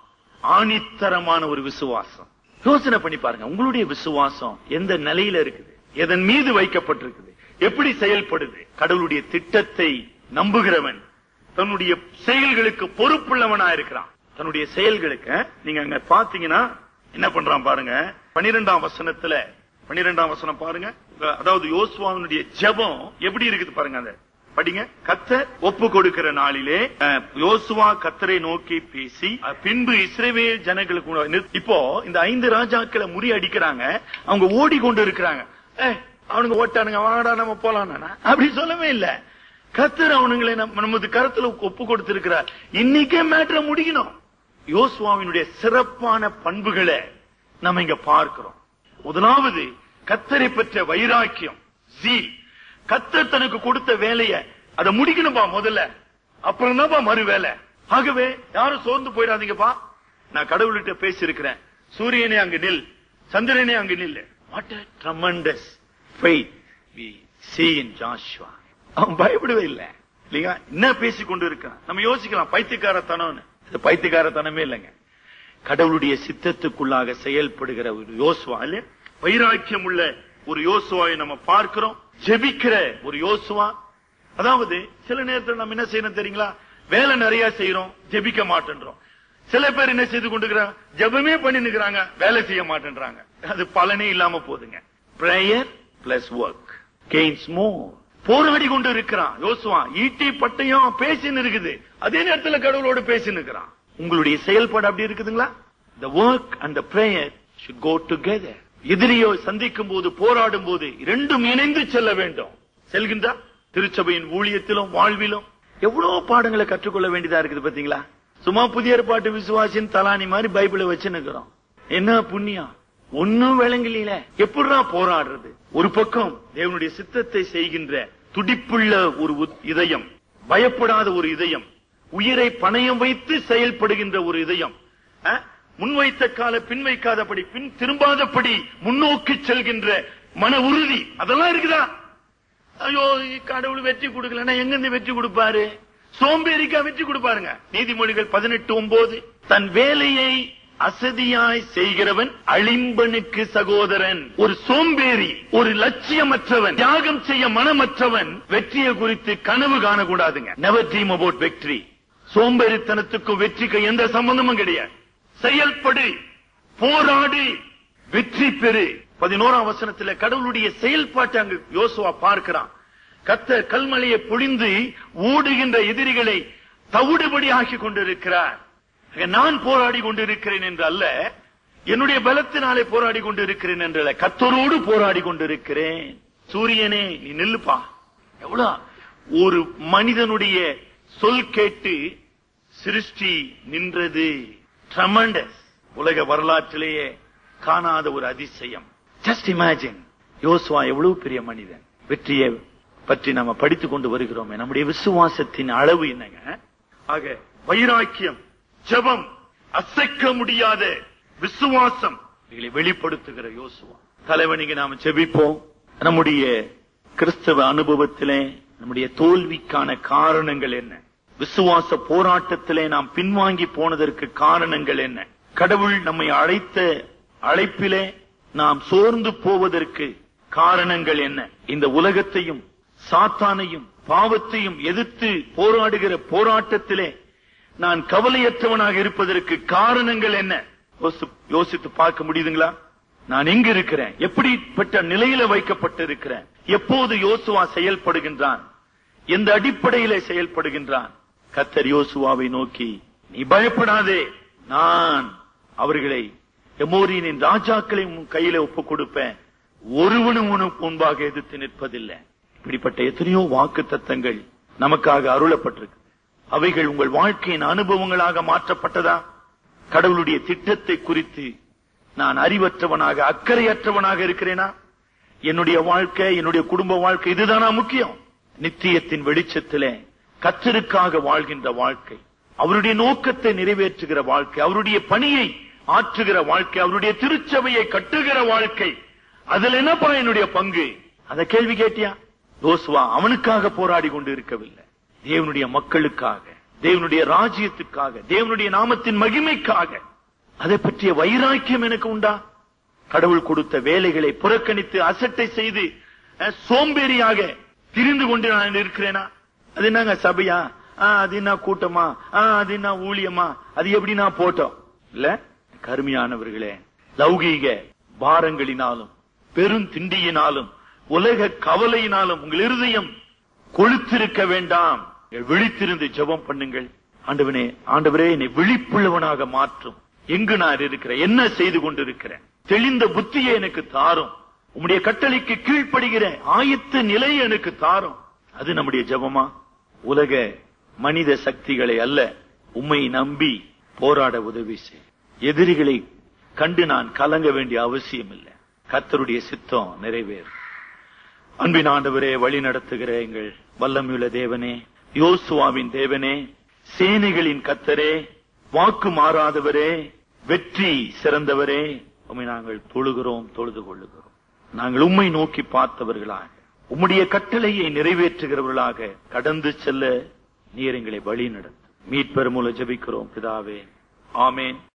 ஆணித்தரமான ஒரு விசுவாசம் யோசனை பண்ணி பாருங்க உங்களுடைய விசுவாசம் எந்த நிலையில இருக்குது எதன் மீது வைக்கப்பட்டிருக்குது எப்படி செயல்படுது கடவுளுடைய திட்டத்தை நம்புகிறவன் தன்னுடைய செயல்களுக்கு பொறுப்புள்ளவனா இருக்கிறான் தன்னுடைய செயல்களுக்கு நீங்க அங்க பாத்தீங்கன்னா என்ன பண்றான் பாருங்க பனிரெண்டாம் வசனத்துல பனிரெண்டாம் வசனம் பாருங்க அதாவது யோசுவாவினுடைய ஜெபம் எப்படி இருக்குது பாருங்க அந்த படிங்க கத்தர் ஒப்பு கொடுக்கிற நாளிலே அஹ், யோசுவா கத்தரை நோக்கி பேசி அஹ், பின்பு இஸ்ரவேல் ஜனங்களுக்கு உணவு நிறு- இப்போ இந்த ஐந்து ராஜாக்களை முறியடிக்கிறாங்க அவங்க ஓடிக்கொண்டு இருக்கிறாங்க ஏய், அவனுங்க ஓட்டானுங்க வாடா நம்ம போலாம் அப்படி சொல்லவே இல்ல கத்தர் அவனுங்களை நம்ம- நமது கருத்துல ஒப்பு கொடுத்திருக்கிறார் இன்னைக்கே மேட்ரை முடிக்கணும் யோசுவாவினுடைய சிறப்பான பண்புகளை நம்ம இங்க பார்க்கிறோம் முதலாவது கத்தரை பெற்ற வைராக்கியம் ஜீல் கத்தர் தனக்கு கொடுத்த வேலைய அதை முடிக்கணும்பா முதல்ல அப்புறம் தான்ப்பா மறு வேலை ஆகவே யாரும் சோர்ந்து போயிடாதீங்கப்பா நான் கடவுள்கிட்ட பேசியிருக்கிறேன் சூரியனே அங்கு நில் சந்திரனே அங்கு நில் what a tremendous faith we see in Joshua அவன் பயப்படவே இல்ல இல்லையா என்ன பேசி கொண்டு இருக்கான் நம்ம யோசிக்கலாம் பைத்தியக்காரத்தனம்னு இது பைத்தியக்காரத்தனமே இல்லைங்க கடவுளுடைய சித்தத்துக்குள்ளாக செயல்படுகிற ஒரு யோசுவா இல்ல வைராக்கியம் உள்ள ஒரு யோசுவாவை நம்ம பார்க்கிறோம் ஜெபிக்கிற ஒரு யோசுவா அதாவது சில நேரத்தில் நம்ம என்ன செய்யணும் தெரியுங்களா வேலை நிறைய செய்யறோம் ஜெபிக்க மாட்டேன்றோம் சில பேர் என்ன செய்து கொண்டிருக்கிறாங்க ஜெபமே பண்ணி நிக்கிறாங்க வேலை செய்ய மாட்டேன்றாங்க அது பலனே இல்லாம போகுதுங்க prayer plus work gains more போராடி கொண்டு இருக்கிறான் யோசுவா ஈட்டி பட்டயம் பேசின்னு இருக்குது அதே நேரத்துல கடவுளோடு பேசின்னு இருக்கிறான் உங்களுடைய செயல்பாடு அப்படி இருக்குதுங்களா the work and the prayer should go together எதிரியோ சந்திக்கும் போது போராடும் போது இரண்டும் இணைந்து செல்ல வேண்டும் செல்கின்றா திருச்சபையின் ஊழியத்திலும் வாழ்விலும் எவ்வளவு பாடங்களை கற்றுக்கொள்ள வேண்டியதா இருக்குது பாத்தீங்களா சும்மா புதிய ஏற்பாட்டு விசுவாசின் தலானி மாதிரி பைபிளை வச்சு நிக்கிறோம் என்ன புண்ணியம் ஒன்னும் விளங்கல எப்படிடா போராடுறது ஒரு பக்கம் தேவனுடைய சித்தத்தை செய்கின்ற துடிப்புள்ள ஒரு உத்- இதயம் பயப்படாத ஒரு இதயம் உயிரை பணயம் வைத்து செயல்படுகின்ற ஒரு இதயம் அஹ், முன்வைத்த கால பின் வைக்காதபடி பின் திரும்பாதபடி முன்னோக்கி செல்கின்ற மன உறுதி அதெல்லாம் இருக்குதா ஐயோ கடவுள் வெற்றி கொடுக்கலன்னா எங்க இருந்து வெற்றி கொடுப்பாரு சோம்பேறிக்கா வெற்றி கொடுப்பாருங்க நீதிமொழிகள் பதினெட்டு ஒன்பது தன் வேலையை அசதியாய் செய்கிறவன் அழிம்பனுக்கு சகோதரன் ஒரு சோம்பேறி ஒரு லட்சியமற்றவன் தியாகம் செய்ய மனமற்றவன் வெற்றியை குறித்து கனவு காணக்கூடாதுங்க நெவர் ட்ரீம் அபவுட் வெற்றி சோம்பேறித்தனத்துக்கும் வெற்றிக்கு எந்த சம்பந்தமும் கிடையாது செயல்படு போராடு வெற்றி பெறு பதினோராம் வசனத்துல கடவுளுடைய செயல்பாட்டை அங்கு யோசுவா பார்க்கிறான் கத்த கல்மலையை பொழிந்து ஓடுகின்ற எதிரிகளை தவிடுபடி ஆக்கி கொண்டிருக்கிறார் ஆக நான் போராடி கொண்டிருக்கிறேன் என்று அல்ல என்னுடைய பலத்தினாலே போராடி கொண்டிருக்கிறேன் என்றல்ல கத்தரோடு போராடி கொண்டிருக்கிறேன் சூரியனே நீ நில்லுப்பா எவ்வளவு ஒரு மனிதனுடைய சொல் கேட்டு சிருஷ்டி நின்றது ட்ரமண்டஸ் உலக வரலாற்றிலேயே காணாத ஒரு அதிசயம் ஜஸ்ட் இமேஜின் யோசுவா எவ்வளவு பெரிய மனிதன் வெற்றியை பற்றி நம்ம படித்துக் கொண்டு வருகிறோமே நம்முடைய விசுவாசத்தின் அளவு என்னங்க ஆக வைராக்கியம் ஜெபம் அசைக்க முடியாத விசுவாசம் இதை வெளிப்படுத்துகிற யோசுவா தலைவனிக்கு நாம ஜெபிப்போம் நம்முடைய கிறிஸ்தவ அனுபவத்திலே நம்முடைய தோல்விக்கான காரணங்கள் என்ன விசுவாச போராட்டத்திலே நாம் பின்வாங்கி போனதற்கு காரணங்கள் என்ன கடவுள் நம்மை அழைத்த அழைப்பிலே நாம் சோர்ந்து போவதற்கு காரணங்கள் என்ன இந்த உலகத்தையும் சாத்தானையும் பாவத்தையும் எதிர்த்து போராடுகிற போராட்டத்திலே நான் கவலையற்றவனாக இருப்பதற்கு காரணங்கள் என்ன யோசி- யோசித்து பார்க்க முடியுதுங்களா நான் எங்க இருக்கிறேன் எப்படிப்பட்ட நிலையில வைக்கப்பட்டிருக்கிறேன் எப்போது யோசுவா செயல்படுகின்றான் எந்த அடிப்படையில செயல்படுகின்றான் கத்தர் யோசுவாவை நோக்கி நீ பயப்படாதே நான் அவர்களை எமோரியனின் ராஜாக்களை உன் கையில ஒப்புக் கொடுப்பேன் ஒருவனும் உனக்கு முன்பாக எதிர்த்து நிற்பதில்லை இப்படிப்பட்ட எத்தனையோ வாக்கு தத்தங்கள் நமக்காக அருளப்பட்டிருக்கு அவைகள் உங்கள் வாழ்க்கையின் அனுபவங்களாக மாற்றப்பட்டதா கடவுளுடைய திட்டத்தை குறித்து நான் அறிவற்றவனாக அக்கறையற்றவனாக இருக்கிறேனா என்னுடைய வாழ்க்கை என்னுடைய குடும்ப வாழ்க்கை இதுதானா முக்கியம் நித்தியத்தின் வெளிச்சத்திலே கத்தருக்காக வாழ்கின்ற வாழ்க்கை அவருடைய நோக்கத்தை நிறைவேற்றுகிற வாழ்க்கை அவருடைய பணியை ஆற்றுகிற வாழ்க்கை அவருடைய திருச்சபையை கட்டுகிற வாழ்க்கை அதுல என்னப்பா என்னுடைய பங்கு அத கேள்வி கேட்டியா யோசுவா அவனுக்காக போராடி கொண்டு இருக்கவில்லை தேவனுடைய மக்களுக்காக தேவனுடைய ராஜ்யத்துக்காக தேவனுடைய நாமத்தின் மகிமைக்காக அதை பற்றிய வைராக்கியம் எனக்கு உண்டா கடவுள் கொடுத்த வேலைகளை புறக்கணித்து அசட்டை செய்து அஹ், சோம்பேறியாக திரிந்து கொண்டு நான் இருக்கிறேனா அது என்னங்க சபையா ஆ, அது என்ன கூட்டமா ஆ, அது என்ன ஊழியமா அது எப்படி நான் போட்டோம் இல்ல கருமையானவர்களே லௌகீக பாரங்களினாலும் பெரும் திண்டியினாலும் உலக கவலையினாலும் உங்கள் இருதயம் கொளுத்திருக்க வேண்டாம் நீங்கள் விழித்திருந்து ஜெபம் பண்ணுங்கள் ஆண்டவனே ஆண்டவரே என்னை விழிப்புள்ளவனாக மாற்றும் எங்கு நான் இருக்கிறேன் என்ன செய்து கொண்டிருக்கிறேன் தெளிந்த புத்தியை எனக்கு தாரும் உம்முடைய கட்டளைக்கு கீழ்ப்படுகிற ஆயத்த நிலை எனக்கு தாரும் அது நம்முடைய ஜெபமா உலக மனித சக்திகளை அல்ல உம்மை நம்பி போராட உதவி செய் எதிரிகளை கண்டு நான் கலங்க வேண்டிய அவசியம் இல்லை கர்த்தருடைய சித்தம் நிறைவேறும் அன்பின் ஆண்டவரே வழி நடத்துகிற எங்கள் வல்லமையுள்ள தேவனே யோசுவாவின் தேவனே சேனைகளின் கத்தரே வாக்கு மாறாதவரே வெற்றி சிறந்தவரே உம்மை நாங்கள் தொழுகிறோம் தொழுது கொள்ளுகிறோம் நாங்கள் உம்மை நோக்கி பார்த்தவர்களாக உம்முடைய கட்டளையை நிறைவேற்றுகிறவர்களாக கடந்து செல்ல நீர் எங்களை வழி நடத்தும் மீட்பெருமூல ஜெபிக்கிறோம் பிதாவே ஆமேன்